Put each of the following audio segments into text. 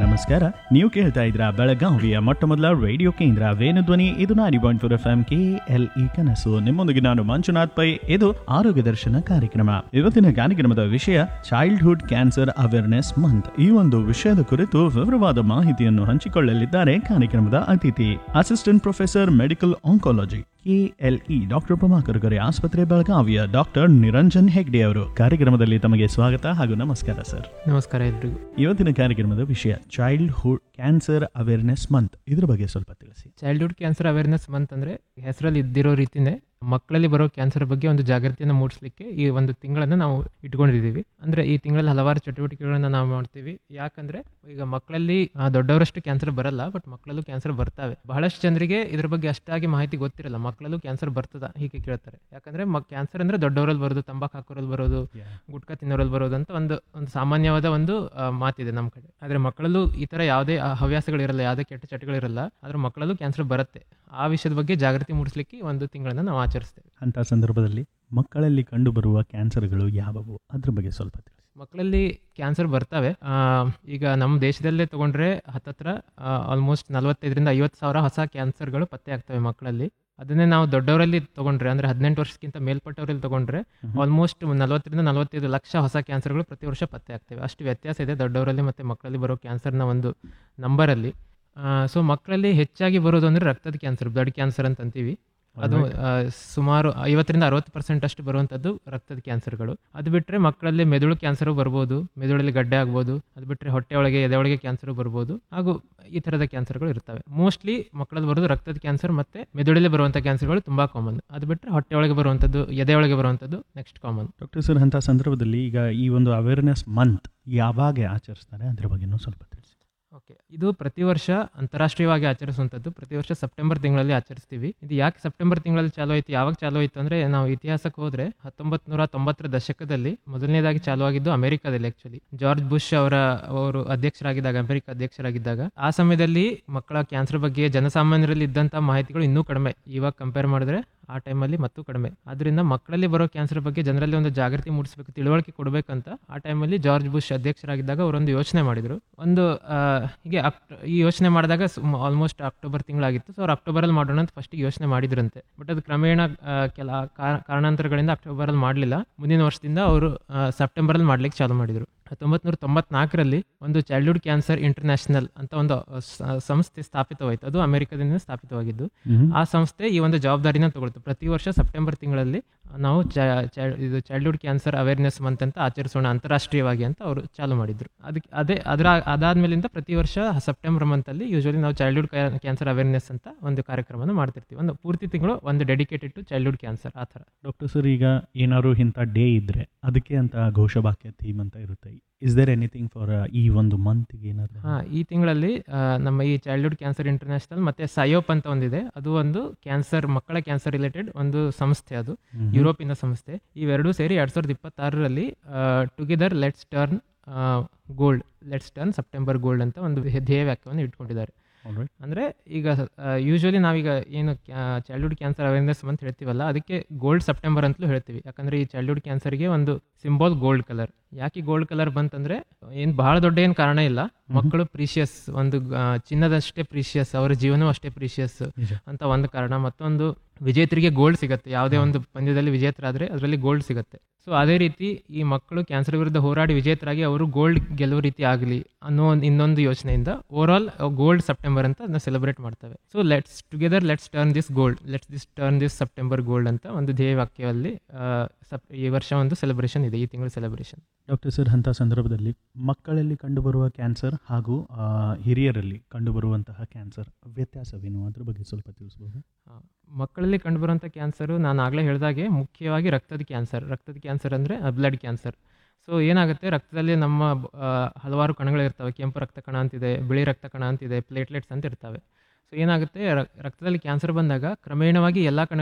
ನಮಸ್ಕಾರ ನೀವು ಕೇಳ್ತಾ ಇದ್ರ ಬೆಳಗಾವಿಯ ಮೊಟ್ಟ ಮೊದಲ ರೇಡಿಯೋ ಕೇಂದ್ರ ವೇಣುಧ್ವನಿ ಇದು ninety point four F M K L E ಕನಸು ನಿಮ್ಮೊಂದಿಗೆ ನಾನು ಮಂಜುನಾಥ್ ಪೈ ಇದು ಆರೋಗ್ಯ ದರ್ಶನ ಕಾರ್ಯಕ್ರಮ ಇವತ್ತಿನ ಕಾರ್ಯಕ್ರಮದ ವಿಷಯ ಚೈಲ್ಡ್ಹುಡ್ ಕ್ಯಾನ್ಸರ್ ಅವೇರ್ನೆಸ್ ಮಂತ್ ಈ ಒಂದು ವಿಷಯದ ಕುರಿತು ವಿವರವಾದ ಮಾಹಿತಿಯನ್ನು ಹಂಚಿಕೊಳ್ಳಲಿದ್ದಾರೆ ಕಾರ್ಯಕ್ರಮದ ಅತಿಥಿ assistant professor medical oncology KLE doctor Prabhakar Gare ಆಸ್ಪತ್ರೆ ಬೆಳಗಾವಿಯ ಡಾಕ್ಟರ್ ನಿರಂಜನ್ ಹೆಗ್ಡೆ ಅವರು ಕಾರ್ಯಕ್ರಮದಲ್ಲಿ ತಮಗೆ ಸ್ವಾಗತ ಹಾಗೂ ನಮಸ್ಕಾರ ಸರ್ ನಮಸ್ಕಾರ ಎಲ್ರಿಗೂ ಇವತ್ತಿನ ಕಾರ್ಯಕ್ರಮದ ವಿಷಯ ಚೈಲ್ಡ್ಹುಡ್ ಕ್ಯಾನ್ಸರ್ ಅವೇರ್ನೆಸ್ ಮಂತ್ ಇದ್ರ ಬಗ್ಗೆ ಸ್ವಲ್ಪ ತಿಳಿಸಿ ಚೈಲ್ಡ್ಹುಡ್ ಕ್ಯಾನ್ಸರ್ ಅವೇರ್ನೆಸ್ ಮಂತ್ ಅಂದರೆ ಹೆಸರಲ್ಲಿ ಇದ್ದಿರೋ ರೀತಿನೇ ಮಕ್ಕಳಲ್ಲಿ ಬರೋ ಕ್ಯಾನ್ಸರ್ ಬಗ್ಗೆ ಒಂದು ಜಾಗೃತಿಯನ್ನು ಮೂಡಿಸ್ಲಿಕ್ಕೆ ಈ ಒಂದು ತಿಂಗಳನ್ನು ನಾವು ಇಟ್ಕೊಂಡಿದ್ದೀವಿ ಅಂದರೆ ಈ ತಿಂಗಳಲ್ಲಿ ಹಲವಾರು ಚಟುವಟಿಕೆಗಳನ್ನು ನಾವು ಮಾಡ್ತೀವಿ ಯಾಕಂದರೆ ಈಗ ಮಕ್ಕಳಲ್ಲಿ ಆ, ದೊಡ್ಡವರಷ್ಟು ಕ್ಯಾನ್ಸರ್ ಬರಲ್ಲ ಬಟ್ ಮಕ್ಕಳಲ್ಲೂ ಕ್ಯಾನ್ಸರ್ ಬರ್ತವೆ ಬಹಳಷ್ಟು ಜನರಿಗೆ ಇದ್ರ ಬಗ್ಗೆ ಅಷ್ಟಾಗಿ ಮಾಹಿತಿ ಗೊತ್ತಿರಲ್ಲ ಮಕ್ಕಳಲ್ಲೂ ಕ್ಯಾನ್ಸರ್ ಬರ್ತದ ಹೀಗೆ ಕೇಳ್ತಾರೆ ಯಾಕಂದರೆ ಮ ಕ್ಯಾನ್ಸರ್ ಅಂದರೆ ದೊಡ್ಡವರಲ್ಲಿ ಬರೋದು ತಂಬಾಕು ಹಾಕೋರಲ್ಲಿ ಬರೋದು ಗುಟ್ಕಾ ತಿನ್ನೋರಲ್ಲಿ ಬರೋದು ಅಂತ ಒಂದು ಒಂದು ಸಾಮಾನ್ಯವಾದ ಒಂದು ಆ, ಮಾತಿದೆ ನಮ್ಮ ಕಡೆ ಆದರೆ ಮಕ್ಕಳಲ್ಲೂ ಈ ಥರ ಯಾವುದೇ ಆ, ಹವ್ಯಾಸಗಳಿರಲ್ಲ ಯಾವುದೇ ಕೆಟ್ಟ ಚಟಗಳಿರಲ್ಲ ಆದರೆ ಮಕ್ಕಳಲ್ಲೂ ಕ್ಯಾನ್ಸರ್ ಬರುತ್ತೆ ಆ ವಿಷಯದ ಬಗ್ಗೆ ಜಾಗೃತಿ ಮೂಡಿಸ್ಲಿಕ್ಕೆ ಈ ಒಂದು ತಿಂಗಳನ್ನು ನಾವು ಆಚರಿಸ್ತೇವೆ ಅಂತ ಸಂದರ್ಭದಲ್ಲಿ ಮಕ್ಕಳಲ್ಲಿ ಕಂಡುಬರುವ ಕ್ಯಾನ್ಸರ್ಗಳು ಯಾವುವು ಅದ್ರ ಬಗ್ಗೆ ಸ್ವಲ್ಪ ತಿಳಿಸಿ ಮಕ್ಕಳಲ್ಲಿ ಕ್ಯಾನ್ಸರ್ ಬರ್ತವೆ ಆ, ಈಗ ನಮ್ಮ ದೇಶದಲ್ಲೇ ತಗೊಂಡ್ರೆ ಹತ್ತತ್ರ ಆಲ್ಮೋಸ್ಟ್ ನಲವತ್ತೈದರಿಂದ ಐವತ್ತು ಸಾವಿರ ಹೊಸ ಕ್ಯಾನ್ಸರ್ಗಳು ಪತ್ತೆ ಆಗ್ತವೆ ಮಕ್ಕಳಲ್ಲಿ ಅದನ್ನೇ ನಾವು ದೊಡ್ಡವರಲ್ಲಿ ತಗೊಂಡ್ರೆ ಅಂದರೆ ಹದಿನೆಂಟು ವರ್ಷಕ್ಕಿಂತ ಮೇಲ್ಪಟ್ಟವರಲ್ಲಿ ತಗೊಂಡ್ರೆ ಆಲ್ಮೋಸ್ಟ್ ನಲವತ್ತರಿಂದ ನಲವತ್ತೈದು ಲಕ್ಷ ಹೊಸ ಕ್ಯಾನ್ಸರ್ಗಳು ಪ್ರತಿ ವರ್ಷ ಪತ್ತೆ ಆಗ್ತವೆ ಅಷ್ಟು ವ್ಯತ್ಯಾಸ ಇದೆ ದೊಡ್ಡವರಲ್ಲಿ ಮತ್ತು ಮಕ್ಕಳಲ್ಲಿ ಬರೋ ಕ್ಯಾನ್ಸರ್ನ ಒಂದು ನಂಬರಲ್ಲಿ ಸೊ ಮಕ್ಕಳಲ್ಲಿ ಹೆಚ್ಚಾಗಿ ಬರೋದು ಅಂದರೆ ರಕ್ತದ ಕ್ಯಾನ್ಸರ್ ಬ್ಲಡ್ ಕ್ಯಾನ್ಸರ್ ಅಂತ ಅಂತೀವಿ ಅದು ಆ, ಸುಮಾರು ಐವತ್ತರಿಂದ ಅರವತ್ತು ಪರ್ಸೆಂಟ್ ಅಷ್ಟು ಬರುವಂಥದ್ದು ರಕ್ತದ ಕ್ಯಾನ್ಸರ್ಗಳು ಅದು ಬಿಟ್ಟರೆ ಮಕ್ಕಳಲ್ಲಿ ಮೆದುಳು ಕ್ಯಾನ್ಸರು ಬರ್ಬೋದು ಮೆದುಳಲ್ಲಿ ಗಡ್ಡೆ ಆಗ್ಬೋದು ಅದು ಬಿಟ್ಟರೆ ಹೊಟ್ಟೆ ಒಳಗೆ ಎದೆ ಒಳಗೆ ಕ್ಯಾನ್ಸರು ಬರ್ಬೋದು ಹಾಗೂ ಈ ಥರದ ಕ್ಯಾನ್ಸರ್ಗಳು ಇರ್ತವೆ ಮೋಸ್ಟ್ಲಿ ಮಕ್ಕಳಲ್ಲಿ ಬರೋದು ರಕ್ತದ ಕ್ಯಾನ್ಸರ್ ಮತ್ತು ಮೆದುಳಲ್ಲಿ ಬರುವಂಥ ಕ್ಯಾನ್ಸರ್ಗಳು ತುಂಬ ಕಾಮನ್ ಅದು ಬಿಟ್ಟರೆ ಹೊಟ್ಟೆ ಒಳಗೆ ಬರುವಂಥದ್ದು ಎದೆ ಒಳಗೆ ಬರುವಂಥದ್ದು ನೆಕ್ಸ್ಟ್ ಕಾಮನ್ ಡಾಕ್ಟರ್ ಸರ್ ಅಂಥ ಸಂದರ್ಭದಲ್ಲಿ ಈಗ ಈ ಒಂದು ಅವೇರ್ನೆಸ್ ಮಂತ್ ಯಾವಾಗ ಆಚರಿಸ್ತಾರೆ ಅದ್ರ ಬಗ್ಗೆನೂ ಸ್ವಲ್ಪ ತಿಳಿಸಿ ಓಕೆ ಇದು ಪ್ರತಿ ವರ್ಷ ಅಂತಾರಾಷ್ಟ್ರೀಯವಾಗಿ ಆಚರಿಸುವಂಥದ್ದು ಪ್ರತಿ ವರ್ಷ ಸೆಪ್ಟೆಂಬರ್ ತಿಂಗಳಲ್ಲಿ ಆಚರಿಸ್ತೀವಿ ಇದು ಯಾಕೆ ಸೆಪ್ಟೆಂಬರ್ ತಿಂಗಳಲ್ಲಿ ಚಾಲು ಆಯಿತು ಯಾವಾಗ ಚಾಲು ಆಯಿತು ಅಂದರೆ ನಾವು ಇತಿಹಾಸಕ್ಕೆ ಹೋದರೆ ಹತ್ತೊಂಬತ್ತು ನೂರ ತೊಂಬತ್ತರ ದಶಕದಲ್ಲಿ ಮೊದಲನೇದಾಗಿ ಚಾಲು ಆಗಿದ್ದು ಅಮೆರಿಕಾದಲ್ಲಿ ಆ್ಯಕ್ಚುಲಿ ಜಾರ್ಜ್ ಬುಷ್ ಅವರ ಅವರು ಅಧ್ಯಕ್ಷರಾಗಿದ್ದಾಗ ಅಮೆರಿಕ ಅಧ್ಯಕ್ಷರಾಗಿದ್ದಾಗ ಆ ಸಮಯದಲ್ಲಿ ಮಕ್ಕಳ ಕ್ಯಾನ್ಸರ್ ಬಗ್ಗೆ ಜನಸಾಮಾನ್ಯರಲ್ಲಿ ಇದ್ದಂಥ ಮಾಹಿತಿಗಳು ಇನ್ನೂ ಕಡಿಮೆ ಇವಾಗ ಕಂಪೇರ್ ಮಾಡಿದ್ರೆ ಆ ಟೈಮಲ್ಲಿ ಮತ್ತೂ ಕಡಿಮೆ ಅದರಿಂದ ಮಕ್ಕಳಲ್ಲಿ ಬರೋ ಕ್ಯಾನ್ಸರ್ ಬಗ್ಗೆ ಜನರಲ್ಲಿ ಒಂದು ಜಾಗೃತಿ ಮೂಡಿಸಬೇಕು ತಿಳುವಳಿಕೆ ಕೊಡಬೇಕಂತ ಆ ಟೈಮಲ್ಲಿ ಜಾರ್ಜ್ ಬುಷ್ ಅಧ್ಯಕ್ಷರಾಗಿದ್ದಾಗ ಅವರೊಂದು ಯೋಚನೆ ಮಾಡಿದರು ಒಂದು ಆ, ಹೀಗೆ ಅಕ್ಟ ಈ ಯೋಚನೆ ಮಾಡಿದಾಗ ಆಲ್ಮೋಸ್ಟ್ ಅಕ್ಟೋಬರ್ ತಿಂಗಳಾಗಿತ್ತು ಸೊ ಅವ್ರು ಅಕ್ಟೋಬರಲ್ಲಿ ಮಾಡೋಣ ಅಂತ ಫಸ್ಟಿಗೆ ಯೋಚನೆ ಮಾಡಿದ್ರಂತೆ ಬಟ್ ಅದು ಕ್ರಮೇಣ ಆ, ಕೆಲ ಕಾ- ಕಾರಣಾಂತರಗಳಿಂದ ಅಕ್ಟೋಬರಲ್ಲಿ ಮಾಡಲಿಲ್ಲ ಮುಂದಿನ ವರ್ಷದಿಂದ ಅವರು ಸೆಪ್ಟೆಂಬರಲ್ಲಿ ಮಾಡ್ಲಿಕ್ಕೆ ಚಾಲು ಮಾಡಿದರು ಹತ್ತೊಂಬತ್ತು ನೂರ ತೊಂಬತ್ನಾಲ್ಕರಲ್ಲಿ ಒಂದು ಚೈಲ್ಡ್ಹುಡ್ ಕ್ಯಾನ್ಸರ್ ಇಂಟರ್ನ್ಯಾಷನಲ್ ಅಂತ ಒಂದು ಸ- ಸಂಸ್ಥೆ ಸ್ಥಾಪಿತವಾಯಿತು ಅದು ಅಮೆರಿಕದಿಂದ ಸ್ಥಾಪಿತವಾಗಿದ್ದು ಆ ಸಂಸ್ಥೆ ಈ ಒಂದು ಜವಾಬ್ದಾರಿನ ತಗೊಳ್ತು ಪ್ರತಿ ವರ್ಷ ಸೆಪ್ಟೆಂಬರ್ ತಿಂಗಳಲ್ಲಿ ನಾವು ಚ- ಚ- ಇದು ಚೈಲ್ಡ್ಹುಡ್ ಕ್ಯಾನ್ಸರ್ ಅವೇರ್ನೆಸ್ ಮಂತ್ ಅಂತ ಆಚರಿಸೋಣ ಅಂತಾರಾಷ್ಟ್ರೀಯವಾಗಿ ಅಂತ ಅವರು ಚಾಲು ಮಾಡಿದ್ರು ಅದಕ್ಕೆ ಅದೇ ಅದರ ಅದಾದ್ಮೇಲಿಂದ ಪ್ರತಿ ವರ್ಷ ಸೆಪ್ಟೆಂಬರ್ ಮಂತಲ್ಲಿ ಯೂಶಲಿ ನಾವು ಚೈಲ್ಡ್ಹುಡ್ ಕ್ಯಾನ್ಸರ್ ಅವೇರ್ನೆಸ್ ಅಂತ ಒಂದು ಕಾರ್ಯಕ್ರಮನ ಮಾಡ್ತಿರ್ತೀವಿ ಒಂದು ಪೂರ್ತಿ ತಿಂಗಳು ಒಂದು ಡೆಡಿಕೇಟೆಡ್ ಟು ಚೈಲ್ಡ್ಹುಡ್ ಕ್ಯಾನ್ಸರ್ ಆ ಥರ ಡಾಕ್ಟರ್ ಸರ್ ಈಗ ಏನಾದ್ರು ಇಂಥ ಡೇ ಇದ್ರೆ ಅದಕ್ಕೆ ಅಂತ ಘೋಷವಾಕ್ಯ ಥೀಮ್ ಅಂತ ಇರುತ್ತೆ ಇಸ್ ದೇರ್ ಎನಿಥಿಂಗ್ ಫಾರ್ ಈ ಒಂದು ಮಂತ್ಗೆ ಏನಾದ್ರು ಹಾಂ ಈ ತಿಂಗಳಲ್ಲಿ ಆ, ನಮ್ಮ ಈ ಚೈಲ್ಡ್ಹುಡ್ ಕ್ಯಾನ್ಸರ್ ಇಂಟರ್ನ್ಯಾಷನಲ್ ಮತ್ತು ಸಯೋಪ್ ಅಂತ ಒಂದಿದೆ ಅದು ಒಂದು ಕ್ಯಾನ್ಸರ್ ಮಕ್ಕಳ ಕ್ಯಾನ್ಸರ್ ರಿಲೇಟೆಡ್ ಒಂದು ಸಂಸ್ಥೆ ಅದು ಮ್ಹೂ. ಯುರೋಪಿನ ಸಂಸ್ಥೆ ಇವೆರಡೂ ಸೇರಿ ಎರಡು ಸಾವಿರದ ಇಪ್ಪತ್ತಾರರಲ್ಲಿ together let's turn gold let's turn September gold ಅಂತ ಒಂದು ಧ್ಯೇಯ ವಾಕ್ಯವನ್ನು ಇಟ್ಕೊಂಡಿದ್ದಾರೆ Alright. ಅಂದರೆ ಈಗ ಯೂಶ್ವಲಿ ನಾವೀಗ ಏನು ಚೈಲ್ಡ್ಹುಡ್ ಕ್ಯಾನ್ಸರ್ ಅವೇರ್ನೆಸ್ ಅಂತ ಹೇಳ್ತೀವಲ್ಲ ಅದಕ್ಕೆ ಗೋಲ್ಡ್ ಸೆಪ್ಟೆಂಬರ್ ಅಂತಲೂ ಹೇಳ್ತೀವಿ ಯಾಕಂದರೆ ಈ ಚೈಲ್ಡ್ಹುಡ್ ಕ್ಯಾನ್ಸರ್ಗೆ ಒಂದು ಸಿಂಬಲ್ ಗೋಲ್ಡ್ ಕಲರ್ ಯಾಕೆ ಗೋಲ್ಡ್ ಕಲರ್ ಬಂತಂದರೆ ಏನು ಭಾಳ ದೊಡ್ಡ ಏನು ಕಾರಣ ಇಲ್ಲ ಮಕ್ಕಳು ಪ್ರೀಶಿಯಸ್ ಒಂದು ಆ, ಚಿನ್ನದಷ್ಟೇ ಪ್ರೀಶಿಯಸ್ ಅವರ ಜೀವನವೂ ಅಷ್ಟೇ ಪ್ರೀಶಿಯಸ್ ನಿಜ. ಅಂತ ಒಂದು ಕಾರಣ ಮತ್ತೊಂದು ವಿಜೇತರಿಗೆ ಗೋಲ್ಡ್ ಸಿಗುತ್ತೆ ಯಾವುದೇ ಒಂದು ಪಂದ್ಯದಲ್ಲಿ ವಿಜೇತರಾದರೆ ಅದರಲ್ಲಿ ಗೋಲ್ಡ್ ಸಿಗುತ್ತೆ ಸೊ ಅದೇ ರೀತಿ ಈ ಮಕ್ಕಳು ಕ್ಯಾನ್ಸರ್ ವಿರುದ್ಧ ಹೋರಾಡಿ ವಿಜೇತರಾಗಿ ಅವರು ಗೋಲ್ಡ್ ಗೆಲ್ಲುವ ರೀತಿ ಆಗಲಿ ಅನ್ನೋ ಒಂದು ಇನ್ನೊಂದು ಯೋಚನೆಯಿಂದ ಓವರ್ ಆಲ್ ಗೋಲ್ಡ್ ಸೆಪ್ಟೆಂಬರ್ ಅಂತ ಅದನ್ನ ಸೆಲೆಬ್ರೇಟ್ ಮಾಡ್ತೇವೆ so let's together let's turn this gold let's this turn this September gold ಅಂತ ಒಂದು ಧ್ಯೇಯ ವಾಕ್ಯದಲ್ಲಿ ಆ, ಸಪ್- ಈ ವರ್ಷ ಒಂದು ಸೆಲೆಬ್ರೇಷನ್ ಇದೆ ಈ ತಿಂಗಳ ಸೆಲೆಬ್ರೇಷನ್ ಡಾಕ್ಟರ್ ಸರ್ ಅಂಥ ಸಂದರ್ಭದಲ್ಲಿ ಮಕ್ಕಳಲ್ಲಿ ಕಂಡುಬರುವ ಕ್ಯಾನ್ಸರ್ ಹಾಗೂ ಆ, ಹಿರಿಯರಲ್ಲಿ ಕಂಡುಬರುವಂತಹ ಕ್ಯಾನ್ಸರ್ ವ್ಯತ್ಯಾಸವೇನು ಅದ್ರ ಬಗ್ಗೆ ಸ್ವಲ್ಪ ತಿಳಿಸ್ಬೋದು ಮಕ್ಕಳಲ್ಲಿ ಕಂಡುಬರುವಂಥ ಕ್ಯಾನ್ಸರು ನಾನು ಆಗಲೇ ಹೇಳಿದಾಗೆ ಮುಖ್ಯವಾಗಿ ರಕ್ತದ ಕ್ಯಾನ್ಸರ್ ರಕ್ತದ ಕ್ಯಾನ್ಸರ್ ಅಂದರೆ ಬ್ಲಡ್ ಕ್ಯಾನ್ಸರ್ ಸೊ ಏನಾಗುತ್ತೆ ರಕ್ತದಲ್ಲಿ ನಮ್ಮ ಆ, ಹಲವಾರು ಕಣಗಳಿರ್ತವೆ ಕೆಂಪು ರಕ್ತ ಕಣ ಅಂತಿದೆ ಬಿಳಿ ರಕ್ತ ಕಣ ಅಂತಿದೆ ಪ್ಲೇಟ್ಲೆಟ್ಸ್ ಅಂತ ಇರ್ತವೆ ಸೊ ಏನಾಗುತ್ತೆ ರ- ರಕ್ತದಲ್ಲಿ ಕ್ಯಾನ್ಸರ್ ಬಂದಾಗ ಕ್ರಮೇಣವಾಗಿ ಎಲ್ಲ ಕಣಗಳು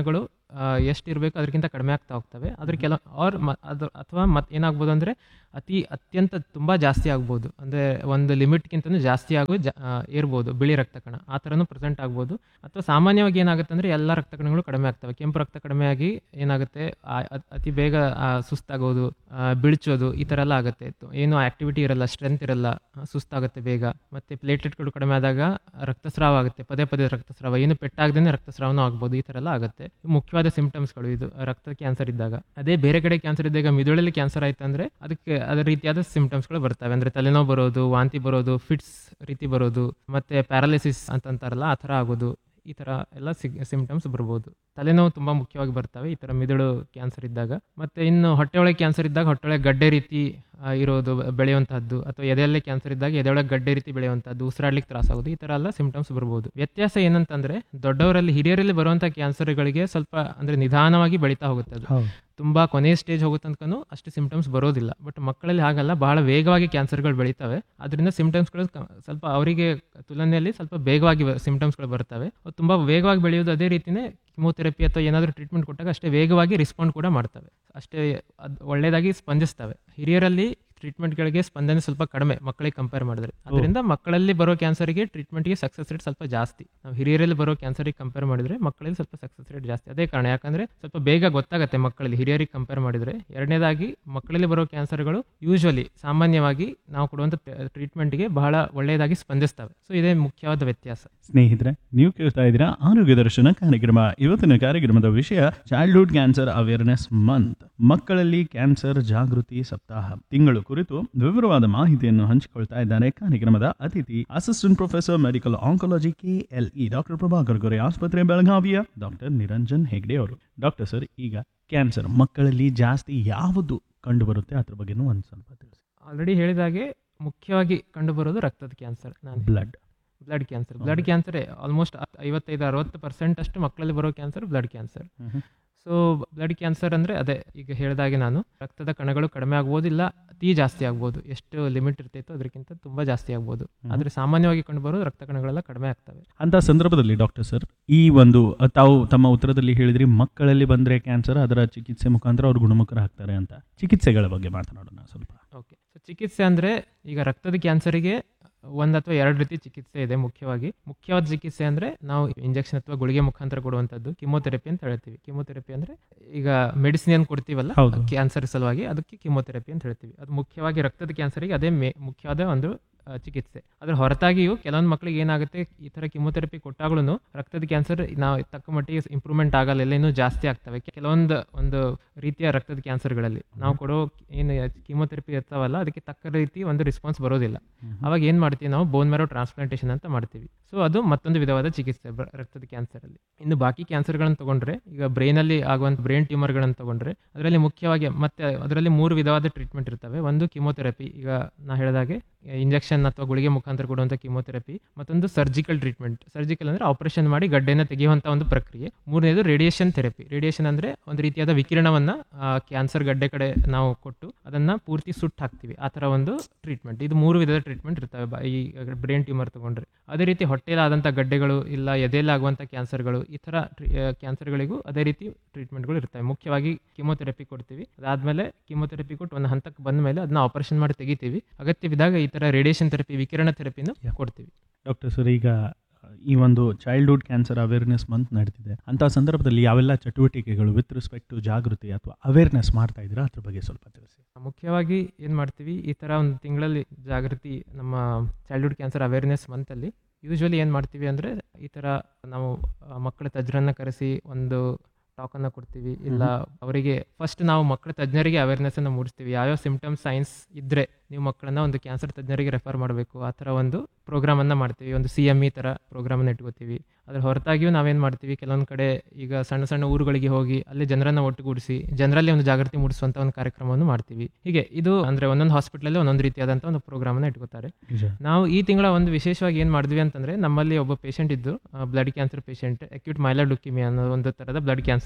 ಎಷ್ಟು ಇರಬೇಕು ಅದಕ್ಕಿಂತ ಕಡಿಮೆ ಆಗ್ತಾ ಹೋಗ್ತವೆ ಅದ್ರ ಕೆಲ ಅವ್ರ ಅದು ಅಥವಾ ಮತ್ತೆ ಏನಾಗ್ಬೋದು ಅಂದರೆ ಅತಿ ಅತ್ಯಂತ ತುಂಬ ಜಾಸ್ತಿ ಆಗ್ಬೋದು ಅಂದರೆ ಒಂದು ಲಿಮಿಟ್ಗಿಂತನೂ ಜಾಸ್ತಿ ಆಗೋ ಜಾ ಆ, ಇರ್ಬೋದು ಬಿಳಿ ರಕ್ತ ಕಣ ಆ ಥರನೂ ಪ್ರೆಸೆಂಟ್ ಆಗ್ಬೋದು ಅಥವಾ ಸಾಮಾನ್ಯವಾಗಿ ಏನಾಗುತ್ತೆ ಅಂದರೆ ಎಲ್ಲ ರಕ್ತ ಕಣಗಳು ಕಡಿಮೆ ಆಗ್ತವೆ ಕೆಂಪು ರಕ್ತ ಕಡಿಮೆ ಆಗಿ ಏನಾಗುತ್ತೆ ಆ- ಅತ್- ಅತಿ ಬೇಗ ಆ, ಸುಸ್ತಾಗೋದು ಆ, ಬಿಳ್ಚೋದು ಈ ಥರ ಎಲ್ಲ ಆಗುತ್ತೆ ತು- ಏನು ಆಕ್ಟಿವಿಟಿ ಇರಲ್ಲ ಸ್ಟ್ರೆಂತ್ ಇರಲ್ಲ ಆ, ಸುಸ್ತಾಗುತ್ತೆ ಬೇಗ ಮತ್ತು ಪ್ಲೇಟ್ಲೆಟ್ಗಳು ಕಡಿಮೆ ಆದಾಗ ರಕ್ತಸ್ರಾವ ಆಗುತ್ತೆ ಪದೇ ಪದೇ ರಕ್ತಸ್ರಾವ ಏನು ಪೆಟ್ಟಾಗದೇ ರಕ್ತಸ್ರಾವನೂ ಆಗ್ಬೋದು ಈ ಥರ ಎಲ್ಲ ಆಗುತ್ತೆ ಇವು ಮುಖ್ಯವಾದ ಸಿಂಪ್ಟಮ್ಸ್ಗಳು ಇದು ರಕ್ತ ಕ್ಯಾನ್ಸರ್ ಇದ್ದಾಗ ಅದೇ ಬೇರೆ ಕಡೆ ಕ್ಯಾನ್ಸರ್ ಇದ್ದಾಗ ಮಿದುಳಲ್ಲಿ ಕ್ಯಾನ್ಸರ್ ಆಯ್ತು ಅಂದರೆ ಅದಕ್ಕೆ ಅದರ ರೀತಿಯಾದ ಸಿಂಪ್ಟಮ್ಸ್ಗಳು ಬರ್ತವೆ ಅಂದರೆ ತಲೆನೋವು ಬರೋದು ವಾಂತಿ ಬರೋದು ಫಿಟ್ಸ್ ರೀತಿ ಬರೋದು ಮತ್ತು ಪ್ಯಾರಾಲಿಸಿಸ್ ಅಂತಂತಾರಲ್ಲ ಆ ಥರ ಆಗೋದು ಈ ಥರ ಎಲ್ಲ ಸಿಗ್ ಸಿಂಪ್ಟಮ್ಸ್ ಬರ್ಬೋದು ತಲೆನೋವು ತುಂಬ ಮುಖ್ಯವಾಗಿ ಬರ್ತವೆ ಈ ಥರ ಮಿದುಳು ಕ್ಯಾನ್ಸರ್ ಇದ್ದಾಗ ಮತ್ತು ಇನ್ನು ಹೊಟ್ಟೆಯೊಳಗೆ ಕ್ಯಾನ್ಸರ್ ಇದ್ದಾಗ ಹೊಟ್ಟೆಯೊಳಗೆ ಗಡ್ಡೆ ರೀತಿ ಆ, ಇರೋದು ಬ- ಬೆಳೆಯುವಂತಹದ್ದು ಅಥವಾ ಎದೆಯಲ್ಲೇ ಕ್ಯಾನ್ಸರ್ ಇದ್ದಾಗ ಎದೆಯೊಳಗೆ ಗಡ್ಡೆ ರೀತಿ ಬೆಳೆಯುವಂಥದ್ದು ಉಸಿರಾಡ್ಲಿಕ್ಕೆ ತ್ರಾಸಾಗೋದು ಈ ಥರ ಎಲ್ಲ ಸಿಂಪ್ಟಮ್ಸ್ ಬರ್ಬೋದು ವ್ಯತ್ಯಾಸ ಏನಂತಂದ್ರೆ ದೊಡ್ಡವರಲ್ಲಿ ಹಿರಿಯರಲ್ಲಿ ಬರುವಂಥ ಕ್ಯಾನ್ಸರ್ಗಳಿಗೆ ಸ್ವಲ್ಪ ಅಂದರೆ ನಿಧಾನವಾಗಿ ಬೆಳೀತಾ ಹೋಗುತ್ತೆ ಅದು ಹೌದು ತುಂಬ ಕೊನೆಯ ಸ್ಟೇಜ್ ಹೋಗೋ ತನಕನೂ ಅಷ್ಟು ಸಿಂಪ್ಟಮ್ಸ್ ಬರೋದಿಲ್ಲ ಬಟ್ ಮಕ್ಕಳಲ್ಲಿ ಹಾಗಲ್ಲ ಬಹಳ ವೇಗವಾಗಿ ಕ್ಯಾನ್ಸರ್ಗಳು ಬೆಳೀತವೆ ಅದರಿಂದ ಸಿಂಪ್ಟಮ್ಸ್ಗಳು ಸ್ವಲ್ಪ ಅವರಿಗೆ ತುಲನೆಯಲ್ಲಿ ಸ್ವಲ್ಪ ಬೇಗವಾಗಿ ಸಿಂಪ್ಟಮ್ಸ್ಗಳು ಬರ್ತವೆ ಅವು ತುಂಬ ವೇಗವಾಗಿ ಬೆಳೆಯೋದು ಅದೇ ರೀತಿಯೇ ಕಿಮೋಥೆರಪಿ ಅಥವಾ ಏನಾದರೂ ಟ್ರೀಟ್ಮೆಂಟ್ ಕೊಟ್ಟಾಗ ಅಷ್ಟೇ ವೇಗವಾಗಿ ರಿಸ್ಪಾಂಡ್ ಕೂಡ ಮಾಡ್ತವೆ ಅಷ್ಟೇ ಅದು ಒಳ್ಳೆಯದಾಗಿ ಸ್ಪಂದಿಸ್ತವೆ ಹಿರಿಯರಲ್ಲಿ ಟ್ರೀಟ್ಮೆಂಟ್ಗಳಿಗೆ ಸ್ಪಂದನೆ ಸ್ವಲ್ಪ ಕಡಿಮೆ ಮಕ್ಕಳಿಗೆ ಕಂಪೇರ್ ಮಾಡಿದ್ರೆ ಅದರಿಂದ ಮಕ್ಕಳಲ್ಲಿ ಬರೋ ಕ್ಯಾನ್ಸರ್ಗೆ ಟ್ರೀಟ್ಮೆಂಟ್ಗೆ ಸಕ್ಸಸ್ ರೇಟ್ ಸ್ವಲ್ಪ ಜಾಸ್ತಿ ನಾವು ಹಿರಿಯರಲ್ಲಿ ಬರೋ ಕ್ಯಾನ್ಸರ್ಗೆ ಕಂಪೇರ್ ಮಾಡಿದ್ರೆ ಮಕ್ಕಳಲ್ಲಿ ಸ್ವಲ್ಪ ಸಕ್ಸಸ್ ರೇಟ್ ಜಾಸ್ತಿ ಅದೇ ಕಾರಣ ಯಾಕಂದ್ರೆ ಸ್ವಲ್ಪ ಬೇಗ ಗೊತ್ತಾಗುತ್ತೆ ಮಕ್ಕಳಲ್ಲಿ ಹಿರಿಯರಿಗೆ ಕಂಪೇರ್ ಮಾಡಿದ್ರೆ ಎರಡನೇದಾಗಿ ಮಕ್ಕಳಲ್ಲಿ ಬರೋ ಕ್ಯಾನ್ಸರ್ಗಳು ಯೂಶ್ವಲಿ ಸಾಮಾನ್ಯವಾಗಿ ನಾವು ಕೊಡುವಂಥ ಟ್ರೀಟ್ಮೆಂಟ್ಗೆ ಬಹಳ ಒಳ್ಳೆಯದಾಗಿ ಸ್ಪಂದಿಸ್ತವೆ ಸೊ ಇದೇ ಮುಖ್ಯವಾದ ವ್ಯತ್ಯಾಸ ಸ್ನೇಹಿತರೆ ನೀವು ಕೇಳ್ತಾ ಇದ್ದೀರಾ ಆರೋಗ್ಯ ದರ್ಶನ ಕಾರ್ಯಕ್ರಮ ಇವತ್ತಿನ ಕಾರ್ಯಕ್ರಮದ ವಿಷಯ ಚೈಲ್ಡ್ಹುಡ್ ಕ್ಯಾನ್ಸರ್ ಅವೇರ್ನೆಸ್ ಮಂತ್ ಮಕ್ಕಳಲ್ಲಿ ಕ್ಯಾನ್ಸರ್ ಜಾಗೃತಿ ಸಪ್ತಾಹ ತಿಂಗಳು ಕುರಿತು ವಿವರವಾದ ಮಾಹಿತಿಯನ್ನು ಹಂಚಿಕೊಳ್ತಾ ಇದ್ದಾರೆ ಕಾರ್ಯಕ್ರಮದ ಅತಿಥಿ assistant professor medical oncology KLE doctor Prabhakar ಗೊರೆ ಆಸ್ಪತ್ರೆ ಬೆಳಗಾವಿಯ ಡಾಕ್ಟರ್ ನಿರಂಜನ್ ಹೆಗ್ಡೆ ಅವರು ಡಾಕ್ಟರ್ ಸರ್ ಈಗ ಕ್ಯಾನ್ಸರ್ ಮಕ್ಕಳಲ್ಲಿ ಜಾಸ್ತಿ ಯಾವುದು ಕಂಡುಬರುತ್ತೆ ಅದ್ರ ಬಗ್ಗೆನೂ ಒಂದು ಸ್ವಲ್ಪ ತಿಳಿಸಿ ಆಲ್ರೆಡಿ ಹೇಳಿದಾಗೆ ಮುಖ್ಯವಾಗಿ ಕಂಡುಬರೋದು ರಕ್ತದ ಕ್ಯಾನ್ಸರ್ ನಾನು blood blood cancer blood cancer almost ಐವತ್ತೈದು ಅರವತ್ತು ಪರ್ಸೆಂಟ್ ಅಷ್ಟು ಮಕ್ಕಳಲ್ಲಿ ಬರೋ cancer blood cancer so blood cancer ಅಂದರೆ ಅದೇ ಈಗ ಹೇಳಿದಾಗೆ ನಾನು ರಕ್ತದ ಕಣಗಳು ಕಡಿಮೆ ಆಗ್ಬೋದಿಲ್ಲ ಅತಿ ಜಾಸ್ತಿ ಆಗ್ಬೋದು ಎಷ್ಟು ಲಿಮಿಟ್ ಇರ್ತೈತೋ ಅದಕ್ಕಿಂತ ತುಂಬ ಜಾಸ್ತಿ ಆಗ್ಬೋದು ಆದರೆ ಸಾಮಾನ್ಯವಾಗಿ ಕಂಡುಬರೋದು ರಕ್ತ ಕಣಗಳೆಲ್ಲ ಕಡಿಮೆ ಆಗ್ತವೆ ಅಂತ ಸಂದರ್ಭದಲ್ಲಿ ಡಾಕ್ಟರ್ ಸರ್ ಈ ಒಂದು ಅ, ತಾವು ತಮ್ಮ ಉತ್ತರದಲ್ಲಿ ಹೇಳಿದ್ರಿ ಮಕ್ಕಳಲ್ಲಿ ಬಂದರೆ ಕ್ಯಾನ್ಸರ್ ಅದರ ಚಿಕಿತ್ಸೆ ಮುಖಾಂತರ ಅವ್ರು ಗುಣಮುಖರಾಗ್ತಾರೆ ಅಂತ ಚಿಕಿತ್ಸೆಗಳ ಬಗ್ಗೆ ಮಾತನಾಡೋಣ ಸ್ವಲ್ಪ ಓಕೆ ಸೊ ಚಿಕಿತ್ಸೆ ಅಂದರೆ ಈಗ ರಕ್ತದ ಕ್ಯಾನ್ಸರಿಗೆ ಒಂದು ಅಥವಾ ಎರಡು ರೀತಿ ಚಿಕಿತ್ಸೆ ಇದೆ ಮುಖ್ಯವಾಗಿ ಮುಖ್ಯವಾದ ಚಿಕಿತ್ಸೆ ಅಂದರೆ ನಾವು ಇಂಜೆಕ್ಷನ್ ಅಥವಾ ಗುಳಿಗೆ ಮುಖಾಂತರ ಕೊಡುವಂಥದ್ದು ಕಿಮೋಥೆರಪಿ ಅಂತ ಹೇಳ್ತೀವಿ ಕಿಮೋಥೆರಪಿ ಅಂದರೆ ಈಗ ಮೆಡಿಸಿನ್ ಏನು ಕೊಡ್ತೀವಲ್ಲ ಹೌದು. ಕ್ಯಾನ್ಸರ್ ಸಲುವಾಗಿ ಅದಕ್ಕೆ ಕಿಮೋಥೆರಪಿ ಅಂತ ಹೇಳ್ತೀವಿ ಅದು ಮುಖ್ಯವಾಗಿ ರಕ್ತದ ಕ್ಯಾನ್ಸರಿಗೆ ಅದೇ ಮೇ ಮುಖ್ಯವಾದ ಒಂದು ಆ, ಚಿಕಿತ್ಸೆ ಅದ್ರ ಹೊರತಾಗಿಯೂ ಕೆಲವೊಂದು ಮಕ್ಕಳಿಗೆ ಏನಾಗುತ್ತೆ ಈ ಥರ ಕಿಮೋಥೆರಪಿ ಕೊಟ್ಟಾಗ್ಲೂ ರಕ್ತದ ಕ್ಯಾನ್ಸರ್ ನಾವು ತಕ್ಕ ಮಟ್ಟಿಗೆ ಇಂಪ್ರೂವ್ಮೆಂಟ್ ಆಗಲ್ಲ ಎಲ್ಲ ಇನ್ನೂ ಜಾಸ್ತಿ ಆಗ್ತವೆ ಕೆಲವೊಂದು ಒಂದು ರೀತಿಯ ರಕ್ತದ ಕ್ಯಾನ್ಸರ್ಗಳಲ್ಲಿ ನಾವು ಕೊಡೋ ಏನು ಕಿಮೋಥೆರಪಿ ಇರ್ತಾವಲ್ಲ ಅದಕ್ಕೆ ತಕ್ಕ ರೀತಿ ಒಂದು ರಿಸ್ಪಾನ್ಸ್ ಬರೋದಿಲ್ಲ ಅವಾಗ ಏನು ಮಾಡ್ತೀವಿ ನಾವು ಬೋನ್ ಮ್ಯಾರೋ ಟ್ರಾನ್ಸ್ಪ್ಲಾಂಟೇಷನ್ ಅಂತ ಮಾಡ್ತೀವಿ ಸೊ ಅದು ಮತ್ತೊಂದು ವಿಧವಾದ ಚಿಕಿತ್ಸೆ ಬ- ರಕ್ತದ ಕ್ಯಾನ್ಸರಲ್ಲಿ ಇನ್ನು ಬಾಕಿ ಕ್ಯಾನ್ಸರ್ಗಳನ್ನು ತಗೊಂಡ್ರೆ ಈಗ ಬ್ರೈನಲ್ಲಿ ಆಗುವಂಥ ಬ್ರೈನ್ ಟ್ಯೂಮರ್ಗಳನ್ನು ತಗೊಂಡ್ರೆ ಅದರಲ್ಲಿ ಮುಖ್ಯವಾಗಿ ಮತ್ತೆ ಅದರಲ್ಲಿ ಮೂರು ವಿಧವಾದ ಟ್ರೀಟ್ಮೆಂಟ್ ಇರ್ತವೆ ಒಂದು ಕಿಮೋಥೆರಪಿ ಈಗ ನಾ ಹೇಳಿದಾಗೆ ಇಂಜೆಕ್ಷನ್ ಅಥವಾ ಗುಳಿಗೆ ಮುಖಾಂತರ ಕೊಡುವಂಥ ಕಿಮೋಥೆರಪಿ ಮತ್ತೊಂದು ಸರ್ಜಿಕಲ್ ಟ್ರೀಟ್ಮೆಂಟ್ ಸರ್ಜಿಕಲ್ ಅಂದರೆ ಆಪರೇಷನ್ ಮಾಡಿ ಗಡ್ಡೆನ ತೆಗೆಯುವಂಥ ಒಂದು ಪ್ರಕ್ರಿಯೆ ಮೂರನೇದು ರೇಡಿಯೇಷನ್ ಥೆರಪಿ ರೇಡಿಯೇಷನ್ ಅಂದರೆ ಒಂದು ರೀತಿಯಾದ ವಿಕಿರಣವನ್ನು ಕ್ಯಾನ್ಸರ್ ಗಡ್ಡೆ ಕಡೆ ನಾವು ಕೊಟ್ಟು ಅದನ್ನು ಪೂರ್ತಿ ಸುಟ್ಟು ಹಾಕ್ತೀವಿ ಆ ಥರ ಒಂದು ಟ್ರೀಟ್ಮೆಂಟ್ ಇದು ಮೂರು ವಿಧದ ಟ್ರೀಟ್ಮೆಂಟ್ ಇರ್ತವೆ ಬ- ಈ ಬ್ರೈನ್ ಟ್ಯೂಮರ್ ತಗೊಂಡ್ರೆ ಅದೇ ರೀತಿ ಹೊಟ್ಟೆಲಾದಂಥ ಗಡ್ಡೆಗಳು ಇಲ್ಲ ಎದೆಲಾಗುವಂಥ ಕ್ಯಾನ್ಸರ್ಗಳು ಈ ಥರ ಕ್ಯಾನ್ಸರ್ಗಳಿಗೂ ಅದೇ ರೀತಿ ಟ್ರೀಟ್ಮೆಂಟ್ಗಳು ಇರ್ತವೆ ಮುಖ್ಯವಾಗಿ ಕಿಮೋಥೆರಪಿ ಕೊಡ್ತೀವಿ ಅದಾದಮೇಲೆ ಕಿಮೋಥೆರಪಿ ಕೊಟ್ಟು ಒಂದು ಹಂತಕ್ಕೆ ಬಂದ ಮೇಲೆ ಅದನ್ನ ಆಪರೇಷನ್ ಮಾಡಿ ತೆಗಿತೀವಿ ಅಗತ್ಯವಿದ್ದಾಗ ಈ ಥರ ರೇಡಿಯೇಷನ್ ಥೆರಪಿ ವಿಕಿರಣ ಥೆರಪಿನೂ ಕೊಡ್ತೀವಿ ಡಾಕ್ಟರ್ ಸರ್ ಈಗ ಈ ಒಂದು ಚೈಲ್ಡ್ಹುಡ್ ಕ್ಯಾನ್ಸರ್ ಅವೇರ್ನೆಸ್ ಮಂತ್ ನಡೀತಿದೆ ಅಂತ ಸಂದರ್ಭದಲ್ಲಿ ಯಾವೆಲ್ಲ ಚಟುವಟಿಕೆಗಳು ವಿತ್ ರೆಸ್ಪೆಕ್ಟ್ ಟು ಜಾಗೃತಿ ಅಥವಾ ಅವೇರ್ನೆಸ್ ಮಾಡ್ತಾ ಇದ್ದೀರಾ ಅದ್ರ ಬಗ್ಗೆ ಸ್ವಲ್ಪ ತಿಳಿಸಿ ಮುಖ್ಯವಾಗಿ ಏನು ಮಾಡ್ತೀವಿ ಈ ಥರ ಒಂದು ತಿಂಗಳಲ್ಲಿ ಜಾಗೃತಿ ನಮ್ಮ ಚೈಲ್ಡ್ಹುಡ್ ಕ್ಯಾನ್ಸರ್ ಅವೇರ್ನೆಸ್ ಮಂತಲ್ಲಿ ಯೂಶ್ವಲಿ ಏನು ಮಾಡ್ತೀವಿ ಅಂದರೆ ಈ ಥರ ನಾವು ಆ, ಮಕ್ಕಳ ತಜ್ಞರನ್ನ ಕರೆಸಿ ಒಂದು ಟಾಕನ್ನು ಕೊಡ್ತೀವಿ ಇಲ್ಲ ಅವರಿಗೆ ಫಸ್ಟ್ ನಾವು ಮಕ್ಕಳ ತಜ್ಞರಿಗೆ ಅವೇರ್ನೆಸ್ಸನ್ನು ಮೂಡಿಸ್ತೀವಿ ಯಾವ್ಯಾವ ಸಿಂಪ್ಟಮ್ಸ್ ಸೈನ್ಸ್ ಇದ್ದರೆ ನೀವು ಮಕ್ಕಳನ್ನ ಒಂದು ಕ್ಯಾನ್ಸರ್ ತಜ್ಞರಿಗೆ ರೆಫರ್ ಮಾಡಬೇಕು ಆ ಥರ ಒಂದು ಪ್ರೋಗ್ರಾಮನ್ನು ಮಾಡ್ತೀವಿ ಒಂದು ಸಿ ಎಮ್ ಇ ಥರ ಪ್ರೋಗ್ರಾಮನ್ನು ಇಟ್ಕೋತೀವಿ ಅದ್ರ ಹೊರತಾಗಿಯೂ ನಾವೇನು ಮಾಡ್ತೀವಿ ಕೆಲವೊಂದು ಕಡೆ ಈಗ ಸಣ್ಣ ಸಣ್ಣ ಊರುಗಳಿಗೆ ಹೋಗಿ ಅಲ್ಲಿ ಜನರನ್ನ ಒಟ್ಟುಗೂಡಿಸಿ ಜನರಲ್ಲಿ ಒಂದು ಜಾಗೃತಿ ಮೂಡಿಸುವಂಥ ಒಂದು ಕಾರ್ಯಕ್ರಮವನ್ನು ಮಾಡ್ತೀವಿ ಹೀಗೆ ಇದು ಅಂದರೆ ಒಂದೊಂದು ಹಾಸ್ಪಿಟ್ಲಲ್ಲಿ ಒಂದೊಂದು ರೀತಿಯಾದಂಥ ಒಂದು ಪ್ರೋಗ್ರಾಮನ್ನು ಇಟ್ಕೋತಾರೆ ನಾವು ಈ ತಿಂಗಳ ಒಂದು ವಿಶೇಷವಾಗಿ ಏನು ಮಾಡಿದ್ವಿ ಅಂತಂದರೆ ನಮ್ಮಲ್ಲಿ ಒಬ್ಬ ಪೇಷಂಟ್ ಇದ್ದು blood cancer patient acute myeloid leukaemia ಅನ್ನೋ ಒಂದು ಥರದ ಬ್ಲಡ್ ಕ್ಯಾನ್ಸರ್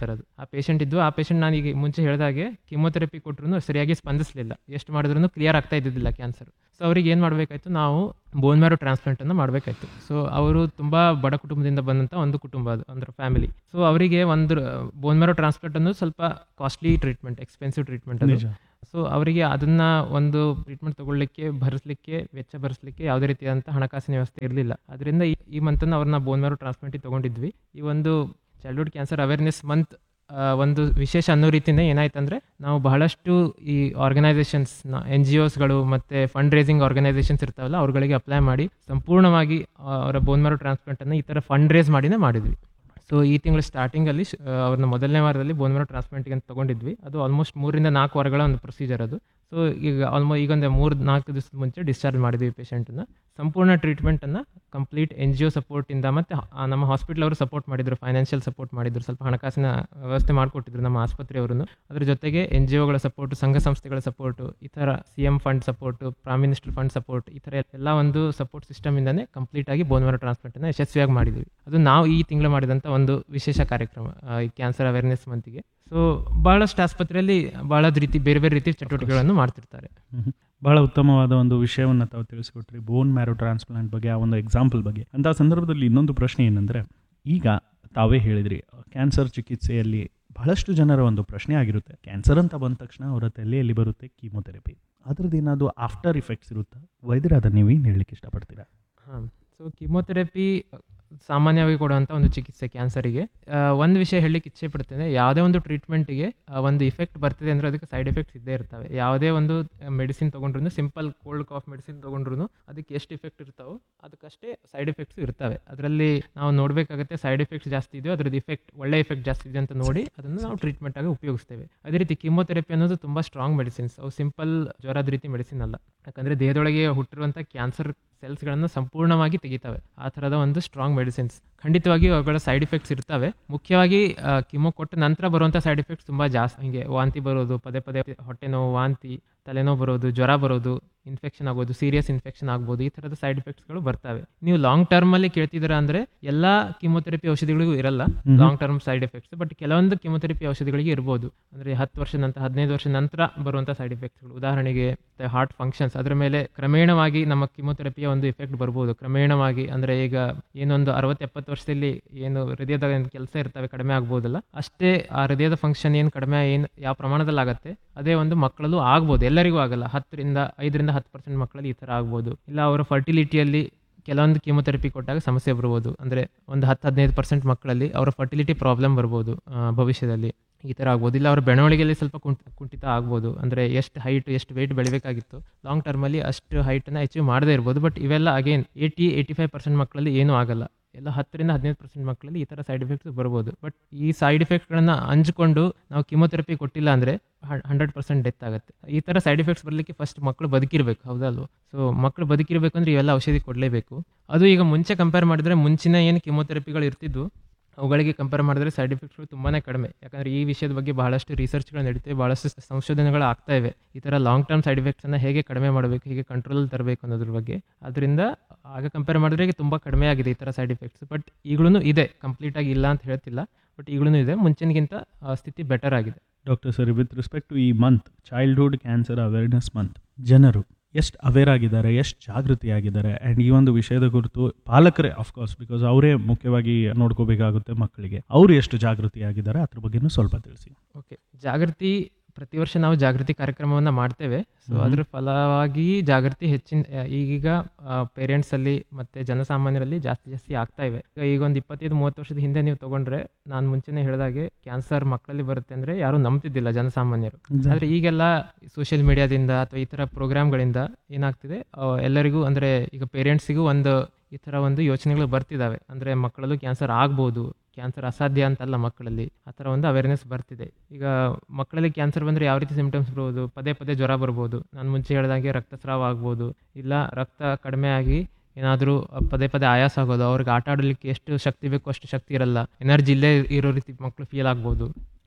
ಕ್ಯಾನ್ಸರ್ ಅದು ಆ ಪೇಷಂಟ್ ಇದ್ದು ಆ ಪೇಷಂಟ್ ನಾನು ಈಗ ಮುಂಚೆ ಹೇಳಿದಾಗೆ ಕಿಮೋಥೆರಪಿ ಕೊಟ್ಟರು ಸರಿಯಾಗಿ ಸ್ಪಂದಿಸಲಿಲ್ಲ ಎಷ್ಟು ಮಾಡಿದ್ರೂ ಕ್ಲಿಯರ್ ಆಗ್ತಾ ಇದ್ದಿದ್ದಿಲ್ಲ ಕ್ಯಾನ್ಸರ್ ಸೊ ಅವ್ರಿಗೆ ಏನು ಮಾಡಬೇಕಾಯ್ತು ನಾವು ಬೋನ್ ಮ್ಯಾರೋ ಟ್ರಾನ್ಸ್ಪ್ಲಾಂಟನ್ನು ಮಾಡಬೇಕಾಯ್ತು ಸೊ ಅವರು ತುಂಬ ಬಡ ಕುಟುಂಬದಿಂದ ಬಂದಂಥ ಒಂದು ಕುಟುಂಬ ಅದು ಅಂದ್ರೆ ಫ್ಯಾಮಿಲಿ ಸೊ ಅವರಿಗೆ ಒಂದು ಬೋನ್ ಮ್ಯಾರೋ ಟ್ರಾನ್ಸ್ಪ್ಲಾಂಟ್ ಅನ್ನೋದು ಸ್ವಲ್ಪ ಕಾಸ್ಟ್ಲಿ ಟ್ರೀಟ್ಮೆಂಟ್ ಎಕ್ಸ್ಪೆನ್ಸಿವ್ ಟ್ರೀಟ್ಮೆಂಟ್ ಅದು ನಿಜ ಸೊ ಅವರಿಗೆ ಅದನ್ನ ಒಂದು ಟ್ರೀಟ್ಮೆಂಟ್ ತಗೊಳ್ಳಿಕ್ಕೆ ಭರಿಸಲಿಕ್ಕೆ ವೆಚ್ಚ ಭರಿಸಲಿಕ್ಕೆ ಯಾವುದೇ ರೀತಿಯಾದಂಥ ಹಣಕಾಸಿನ ವ್ಯವಸ್ಥೆ ಇರಲಿಲ್ಲ ಅದರಿಂದ ಈ- ಈ ಮಂತನ್ನು ಅವ್ರನ್ನ ಬೋನ್ ಮ್ಯಾರೋ ಟ್ರಾನ್ಸ್ಪ್ಲಾಂಟಿಗೆ ತಗೊಂಡಿದ್ವಿ ಈ ಒಂದು ಚೈಲ್ಡ್ಹುಡ್ ಕ್ಯಾನ್ಸರ್ ಅವೇರ್ನೆಸ್ ಮಂತ್ ಒಂದು ವಿಶೇಷ ಅನ್ನೋ ರೀತಿನೇ ಏನಾಯ್ತಂದ್ರೆ ನಾವು ಬಹಳಷ್ಟು ಈ ಆರ್ಗನೈಸೇಷನ್ಸ್ ಎನ್ ಜಿ ಒಸ್ಗಳು ಮತ್ತು ಫಂಡ್ ರೇಸಿಂಗ್ ಆರ್ಗನೈಸೇಷನ್ಸ್ ಇರ್ತಾವಲ್ಲ ಅವ್ರುಗಳಿಗೆ ಅಪ್ಲೈ ಮಾಡಿ ಸಂಪೂರ್ಣವಾಗಿ ಆ, ಅವರ ಬೋನ್ ಮ್ಯಾರೋ ಟ್ರಾನ್ಸ್ಪ್ಲಾಂಟನ್ನು ಈ ಥರ ಫಂಡ್ ರೇಸ್ ಮಾಡಿನೇ ಮಾಡಿದ್ವಿ ಸೊ ಈ ತಿಂಗಳ ಸ್ಟಾರ್ಟಿಂಗಲ್ಲಿ ಶ್- ಆ, ಅವ್ರನ್ನ ಮೊದಲನೇ ವಾರದಲ್ಲಿ ಬೋನ್ ಮ್ಯಾರೋ ಟ್ರಾನ್ಸ್ಪ್ಲಾಂಟಿಗೆ ಅಂತ ತೊಗೊಂಡಿದ್ವಿ ಅದು ಆಲ್ಮೋಸ್ಟ್ ಮೂರಿಂದ ನಾಲ್ಕು ವಾರಗಳ ಒಂದು ಪ್ರೊಸೀಜರ್ ಅದು ಸೊ ಈಗ ಆಲ್ಮೋ ಈಗ ಒಂದು ಮೂರು ನಾಲ್ಕು ದಿವಸದ ಮುಂಚೆ ಡಿಸ್ಚಾರ್ಜ್ ಮಾಡಿದ್ವಿ ಪೇಷಂಟನ್ನು ಸಂಪೂರ್ಣ ಟ್ರೀಟ್ಮೆಂಟನ್ನು ಕಂಪ್ಲೀಟ್ ಎನ್ ಜಿ ಒ ಸಪೋರ್ಟಿಂದ ಮತ್ತು ನಮ್ಮ ಹಾಸ್ಪಿಟಲ್ ಅವರು ಸಪೋರ್ಟ್ ಮಾಡಿದ್ರು ಫೈನಾನ್ಷಿಯಲ್ ಸಪೋರ್ಟ್ ಮಾಡಿದ್ರು ಸ್ವಲ್ಪ ಹಣಕಾಸಿನ ವ್ಯವಸ್ಥೆ ಮಾಡಿಕೊಟ್ಟಿದ್ರು ನಮ್ಮ ಆಸ್ಪತ್ರೆಯವರನ್ನು ಅದ್ರ ಜೊತೆಗೆ ಎನ್ ಜಿ ಒಗಳ ಸಪೋರ್ಟ್ ಸಂಘ ಸಂಸ್ಥೆಗಳ ಸಪೋರ್ಟು ಈ ಥರ C M fund support prime minister fund support ಈ ಥರ ಎಲ್ಲ ಒಂದು ಸಪೋರ್ಟ್ ಸಿಸ್ಟಮಿಂದನೇ ಕಂಪ್ಲೀಟಾಗಿ ಬೋನ್ ಮ್ಯಾರೋ ಟ್ರಾನ್ಸ್ಪ್ಲಾಂಟನ್ನು ಯಶಸ್ವಿಯಾಗಿ ಮಾಡಿದ್ವಿ ಅದು ನಾವು ಈ ತಿಂಗಳು ಮಾಡಿದಂಥ ಒಂದು ವಿಶೇಷ ಕಾರ್ಯಕ್ರಮ ಆ, ಈ ಕ್ಯಾನ್ಸರ್ ಅವೇರ್ನೆಸ್ ಮಂತಿಗೆ ಸೊ ಭಾಳಷ್ಟು ಆಸ್ಪತ್ರೆಯಲ್ಲಿ ಭಾಳ ರೀತಿ ಬೇರೆ ಬೇರೆ ರೀತಿ ಚಟುವಟಿಕೆಗಳನ್ನು ಮಾಡ್ತಿರ್ತಾರೆ ಮ್ಮ್. ಬಹಳ ಉತ್ತಮವಾದ ಒಂದು ವಿಷಯವನ್ನು ತಾವು ತಿಳಿಸ್ಕೊಟ್ರಿ ಬೋನ್ ಮ್ಯಾರೋ ಟ್ರಾನ್ಸ್ಪ್ಲಾಂಟ್ ಬಗ್ಗೆ ಆ ಒಂದು ಎಕ್ಸಾಂಪಲ್ ಬಗ್ಗೆ ಅಂತ ಸಂದರ್ಭದಲ್ಲಿ ಇನ್ನೊಂದು ಪ್ರಶ್ನೆ ಏನಂದರೆ ಈಗ ತಾವೇ ಹೇಳಿದ್ರಿ ಕ್ಯಾನ್ಸರ್ ಚಿಕಿತ್ಸೆಯಲ್ಲಿ ಬಹಳಷ್ಟು ಜನರ ಒಂದು ಪ್ರಶ್ನೆ ಆಗಿರುತ್ತೆ ಕ್ಯಾನ್ಸರ್ ಅಂತ ಬಂದ ತಕ್ಷಣ ಅವರ ತಲೆಯಲ್ಲಿ ಬರುತ್ತೆ ಕೀಮೊಥೆರಪಿ ಅದ್ರದ್ದು ಏನಾದರೂ ಆಫ್ಟರ್ ಇಫೆಕ್ಟ್ಸ್ ಇರುತ್ತಾ ವೈದ್ಯರಾದ ನೀವೇನು ಹೇಳಲಿಕ್ಕೆ ಇಷ್ಟಪಡ್ತೀರಾ ಹಾಂ ಸೊ ಕಿಮೋಥೆರಪಿ ಸಾಮಾನ್ಯವಾಗಿ ಕೊಡುವಂಥ ಒಂದು ಚಿಕಿತ್ಸೆ ಕ್ಯಾನ್ಸರಿಗೆ ಒಂದು ವಿಷಯ ಹೇಳಲಿಕ್ಕೆ ಇಚ್ಛೆ ಪಡ್ತೇನೆ ಯಾವುದೇ ಒಂದು ಟ್ರೀಟ್ಮೆಂಟಿಗೆ ಒಂದು ಇಫೆಕ್ಟ್ ಬರ್ತಿದೆ ಅಂದರೆ ಅದಕ್ಕೆ ಸೈಡ್ ಎಫೆಕ್ಟ್ಸ್ ಇದ್ದೇ ಇರ್ತವೆ ಯಾವುದೇ ಒಂದು ಮೆಡಿಸಿನ್ ತೊಗೊಂಡ್ರು ಸಿಂಪಲ್ ಕೋಲ್ಡ್ ಕಾಫ್ ಮೆಡಿಸಿನ್ ತೊಗೊಂಡ್ರು ಅದಕ್ಕೆ ಎಷ್ಟು ಇಫೆಕ್ಟ್ ಇರ್ತಾವೋ ಅದಕ್ಕಷ್ಟೇ ಸೈಡ್ ಎಫೆಕ್ಟ್ಸ್ ಇರ್ತವೆ ಅದರಲ್ಲಿ ನಾವು ನೋಡಬೇಕಾಗುತ್ತೆ ಸೈಡ್ ಎಫೆಕ್ಟ್ಸ್ ಜಾಸ್ತಿ ಇದೆಯೋ ಅದ್ರದ್ದು ಇಫೆಕ್ಟ್ ಒಳ್ಳೆ ಇಫೆಕ್ಟ್ ಜಾಸ್ತಿ ಇದೆ ಅಂತ ನೋಡಿ ಅದನ್ನು ನಾವು ಟ್ರೀಟ್ಮೆಂಟ್ ಆಗಿ ಉಪಯೋಗಿಸ್ತೇವೆ ಅದೇ ರೀತಿ ಕಿಮೋಥೆರಪಿ ಅನ್ನೋದು ತುಂಬ ಸ್ಟ್ರಾಂಗ್ ಮೆಡಿಸಿನ್ಸ್ ಅವು ಸಿಂಪಲ್ ಜ್ವರದ ರೀತಿ ಮೆಡಿಸಿನ್ ಅಲ್ಲ ಯಾಕಂದರೆ ದೇಹದೊಳಗೆ ಹುಟ್ಟಿರುವಂಥ ಕ್ಯಾನ್ಸರ್ ಸೆಲ್ಸ್ಗಳನ್ನು ಸಂಪೂರ್ಣವಾಗಿ ತೆಗಿತವೆ ಆ ಥರದ ಒಂದು ಸ್ಟ್ರಾಂಗ್ ಮೆಡಿಸಿನ್ಸ್ ಖಂಡಿತವಾಗಿ ಅವುಗಳ ಸೈಡ್ ಎಫೆಕ್ಟ್ಸ್ ಇರ್ತವೆ ಮುಖ್ಯವಾಗಿ ಕಿಮೋ ಕೊಟ್ಟ ನಂತರ ಬರುವಂಥ ಸೈಡ್ ಎಫೆಕ್ಟ್ಸ್ ತುಂಬ ಜಾಸ್ತಿ ಹಿಂಗೆ ವಾಂತಿ ಬರೋದು ಪದೇ ಪದೇ ಹೊಟ್ಟೆ ನೋವು ವಾಂತಿ ತಲೆನೋವು ಬರೋದು ಜ್ವರ ಬರೋದು ಇನ್ಫೆಕ್ಷನ್ ಆಗೋದು ಸೀರಿಯಸ್ ಇನ್ಫೆಕ್ಷನ್ ಆಗ್ಬೋದು ಈ ಥರದ ಸೈಡ್ ಎಫೆಕ್ಟ್ಸ್ಗಳು ಬರ್ತವೆ ನೀವು ಲಾಂಗ್ ಟರ್ಮಲ್ಲಿ ಕೇಳ್ತಿದ್ದೀರಾ ಅಂದರೆ ಎಲ್ಲ ಕಿಮೋಥೆರಪಿ ಔಷಧಿಗಳಿಗೂ ಇರಲ್ಲ long term side effects but ಕೆಲವೊಂದು ಕಿಮೋಥೆರಪಿ ಔಷಧಿಗಳಿಗೆ ಇರ್ಬೋದು ಅಂದರೆ ಹತ್ತು ವರ್ಷ ನಂತರ ಹದಿನೈದು ವರ್ಷ ನಂತರ ಬರುವಂಥ ಸೈಡ್ ಎಫೆಕ್ಟ್ಸ್ಗಳು ಉದಾಹರಣೆಗೆ ಹಾರ್ಟ್ ಫಂಕ್ಷನ್ಸ್ ಅದರ ಮೇಲೆ ಕ್ರಮೇಣವಾಗಿ ನಮ್ಮ ಕಿಮೋಥೆರಪಿಯ ಒಂದು ಇಫೆಕ್ಟ್ ಬರ್ಬೋದು ಕ್ರಮೇಣವಾಗಿ ಅಂದರೆ ಈಗ ಏನೊಂದು ಅರವತ್ತು ಎಪ್ಪತ್ತು ವರ್ಷದಲ್ಲಿ ಏನು ಹೃದಯದ ಕೆಲಸ ಇರ್ತವೆ ಕಡಿಮೆ ಆಗ್ಬೋದಲ್ಲ ಅಷ್ಟೇ ಆ ಹೃದಯದ ಫಂಕ್ಷನ್ ಏನು ಕಡಿಮೆ ಏನು ಯಾವ ಪ್ರಮಾಣದಲ್ಲಿ ಆಗುತ್ತೆ ಅದೇ ಒಂದು ಮಕ್ಕಳಲ್ಲೂ ಆಗ್ಬೋದು ಎಲ್ಲರಿಗೂ ಆಗಲ್ಲ ಹತ್ತರಿಂದ ಐದರಿಂದ ಹತ್ತು ಪರ್ಸೆಂಟ್ ಮಕ್ಕಳಲ್ಲಿ ಈ ಥರ ಆಗ್ಬೋದು ಇಲ್ಲ ಅವರ ಫರ್ಟಿಲಿಟಿಯಲ್ಲಿ ಕೆಲವೊಂದು ಕೀಮೊಥೆರಪಿ ಕೊಟ್ಟಾಗ ಸಮಸ್ಯೆ ಬರ್ಬೋದು ಅಂದರೆ ಒಂದು ಹತ್ತು ಹದಿನೈದು ಪರ್ಸೆಂಟ್ ಮಕ್ಕಳಲ್ಲಿ ಅವರ ಫರ್ಟಿಲಿಟಿ ಪ್ರಾಬ್ಲಮ್ ಬರ್ಬೋದು ಆ, ಭವಿಷ್ಯದಲ್ಲಿ ಈ ಥರ ಆಗ್ಬೋದು ಇಲ್ಲ ಅವರ ಬೆಳವಣಿಗೆಯಲ್ಲಿ ಸ್ವಲ್ಪ ಕುಂಠ ಕುಂಠಿತ ಆಗ್ಬೋದು ಅಂದರೆ ಎಷ್ಟು ಹೈಟ್ ಎಷ್ಟು ವೆಯ್ಟ್ ಬೆಳಿಬೇಕಾಗಿತ್ತು ಲಾಂಗ್ ಟರ್ಮಲ್ಲಿ ಅಷ್ಟು ಹೈಟನ್ನು ಅಚೀವ್ ಮಾಡದೇ ಇರ್ಬೋದು ಬಟ್ ಇವೆಲ್ಲ again eighty eighty five percent ಮಕ್ಕಳಲ್ಲಿ ಏನೂ ಆಗಲ್ಲ ಎಲ್ಲ ಹತ್ತರಿಂದ ಹದಿನೈದು ಪರ್ಸೆಂಟ್ ಮಕ್ಕಳಲ್ಲಿ ಈ ಥರ ಸೈಡ್ ಎಫೆಕ್ಟ್ಸ್ ಬರ್ಬೋದು ಬಟ್ ಈ ಸೈಡ್ ಎಫೆಕ್ಟ್ಗಳನ್ನು ಹಂಚ್ಕೊಂಡು ನಾವು ಕಿಮೋಥೆರಪಿ ಕೊಟ್ಟಿಲ್ಲ ಅಂದರೆ ಹಂಡ್ರೆಡ್ ಪರ್ಸೆಂಟ್ ಡೆತ್ ಆಗುತ್ತೆ ಈ ಥರ ಸೈಡ್ ಎಫೆಕ್ಟ್ಸ್ ಬರಲಿಕ್ಕೆ ಫಸ್ಟ್ ಮಕ್ಕಳು ಬದುಕಿರಬೇಕು ಹೌದಲ್ವ ಸೊ ಮಕ್ಕಳು ಬದುಕಿರಬೇಕು ಅಂದರೆ ಇವೆಲ್ಲ ಔಷಧಿ ಕೊಡಲೇಬೇಕು ಅದು ಈಗ ಮುಂಚೆ ಕಂಪೇರ್ ಮಾಡಿದ್ರೆ ಮುಂಚಿನ ಏನು ಕಿಮೋಥೆರಪಿಗಳು ಇರ್ತಿದ್ವು ಅವುಗಳಿಗೆ ಕಂಪೇರ್ ಮಾಡಿದ್ರೆ ಸೈಡ್ ಎಫೆಕ್ಟ್ಸ್ಗಳು ತುಂಬಾ ಕಡಿಮೆ ಯಾಕಂದರೆ ಈ ವಿಷಯದ ಬಗ್ಗೆ ಬಹಳಷ್ಟು ರಿಸರ್ಚ್ಗಳು ನಡೀತವೆ ಭಾಳಷ್ಟು ಸಂಶೋಧನೆಗಳು ಆಗ್ತಾ ಇವೆ ಈ ಥರ ಲಾಂಗ್ ಟರ್ಮ್ ಸೈಡ್ ಎಫೆಕ್ಟ್ಸನ್ನು ಹೇಗೆ ಕಡಿಮೆ ಮಾಡಬೇಕು ಹೇಗೆ ಕಂಟ್ರೋಲ್ ತರಬೇಕು ಅನ್ನೋದ್ರ ಬಗ್ಗೆ ಅದರಿಂದ ಆಗ ಕಂಪೇರ್ ಮಾಡಿದ್ರೆ ಈಗ ತುಂಬ ಕಡಿಮೆ ಆಗಿದೆ ಈ ಥರ ಸೈಡ್ ಎಫೆಕ್ಟ್ಸ್ ಬಟ್ ಈಗಲೂ ಇದೆ ಕಂಪ್ಲೀಟಾಗಿ ಇಲ್ಲ ಅಂತ ಹೇಳ್ತಿಲ್ಲ ಬಟ್ ಈಗಲೂ ಇದೆ ಮುಂಚಿನಗಿಂತ ಆ, ಸ್ಥಿತಿ ಬೆಟರ್ ಆಗಿದೆ doctor sir with respect to ಈ month childhood cancer awareness month ಜನರು ಎಷ್ಟು ಅವೇರ್ ಆಗಿದ್ದಾರೆ ಎಷ್ಟು ಜಾಗೃತಿ ಆಗಿದ್ದಾರೆ ಆ್ಯಂಡ್ ಈ ಒಂದು ವಿಷಯದ ಕುರಿತು ಪಾಲಕರೇ ಅಫ್ಕೋರ್ಸ್ ಬಿಕಾಸ್ ಅವರೇ ಮುಖ್ಯವಾಗಿ ನೋಡ್ಕೋಬೇಕಾಗುತ್ತೆ ಮಕ್ಕಳಿಗೆ ಅವರು ಎಷ್ಟು ಜಾಗೃತಿ ಆಗಿದ್ದಾರೆ ಅದ್ರ ಬಗ್ಗೆನೂ ಸ್ವಲ್ಪ ತಿಳಿಸಿ ಓಕೆ ಜಾಗೃತಿ ಪ್ರತಿ ವರ್ಷ ನಾವು ಜಾಗೃತಿ ಕಾರ್ಯಕ್ರಮವನ್ನು ಮಾಡ್ತೇವೆ ಸೊ ಮ್ಮ್. ಅದ್ರ ಫಲವಾಗಿ ಜಾಗೃತಿ ಹೆಚ್ಚಿನ ಆ, ಈಗೀಗ ಪೇರೆಂಟ್ಸಲ್ಲಿ ಮತ್ತು ಜನಸಾಮಾನ್ಯರಲ್ಲಿ ಜಾಸ್ತಿ ಜಾಸ್ತಿ ಆಗ್ತಾ ಇವೆ ಈಗ ಈಗ ಒಂದು ಇಪ್ಪತ್ತೈದು ಮೂವತ್ತು ವರ್ಷದ ಹಿಂದೆ ನೀವು ತೊಗೊಂಡ್ರೆ ನಾನು ಮುಂಚೆನೇ ಹೇಳಿದಾಗೆ ಕ್ಯಾನ್ಸರ್ ಮಕ್ಕಳಲ್ಲಿ ಬರುತ್ತೆ ಅಂದರೆ ಯಾರೂ ನಂಬ್ತಿದ್ದಿಲ್ಲ ಜನಸಾಮಾನ್ಯರು ಆದರೆ ಈಗೆಲ್ಲ ಸೋಷಿಯಲ್ ಮೀಡಿಯಾದಿಂದ ಅಥವಾ ಈ ಥರ ಪ್ರೋಗ್ರಾಮ್ಗಳಿಂದ ಏನಾಗ್ತಿದೆ ಆ, ಎಲ್ಲರಿಗೂ ಅಂದರೆ ಈಗ ಪೇರೆಂಟ್ಸಿಗೂ ಒಂದು ಈ ಥರ ಒಂದು ಯೋಚನೆಗಳು ಬರ್ತಿದ್ದಾವೆ ಅಂದರೆ ಮಕ್ಕಳಲ್ಲೂ ಕ್ಯಾನ್ಸರ್ ಆಗ್ಬೋದು ಕ್ಯಾನ್ಸರ್ ಅಸಾಧ್ಯ ಅಂತಲ್ಲ ಮಕ್ಕಳಲ್ಲಿ ಆ ಥರ ಒಂದು ಅವೇರ್ನೆಸ್ ಬರ್ತಿದೆ ಈಗ ಮಕ್ಕಳಲ್ಲಿ ಕ್ಯಾನ್ಸರ್ ಬಂದರೆ ಯಾವ ರೀತಿ ಸಿಂಪ್ಟಮ್ಸ್ ಬರ್ಬೋದು ಪದೇ ಪದೇ ಜ್ವರ ಬರ್ಬೋದು ನಾನು ಮುಂಚೆ ಹೇಳಿದಾಗೆ ರಕ್ತಸ್ರಾವ ಆಗ್ಬೋದು ಇಲ್ಲ ರಕ್ತ ಕಡಿಮೆ ಆಗಿ ಏನಾದರೂ ಪದೇ ಪದೇ ಆಯಾಸ ಆಗೋದು ಅವ್ರಿಗೆ ಆಟ ಆಡಲಿಕ್ಕೆ ಎಷ್ಟು ಶಕ್ತಿ ಬೇಕೋ ಅಷ್ಟು ಶಕ್ತಿ ಇರಲ್ಲ ಎನರ್ಜಿ ಇಲ್ಲೇ ಇರೋ ರೀತಿ ಮಕ್ಕಳು ಫೀಲ್ ಆಗ್ಬೋದು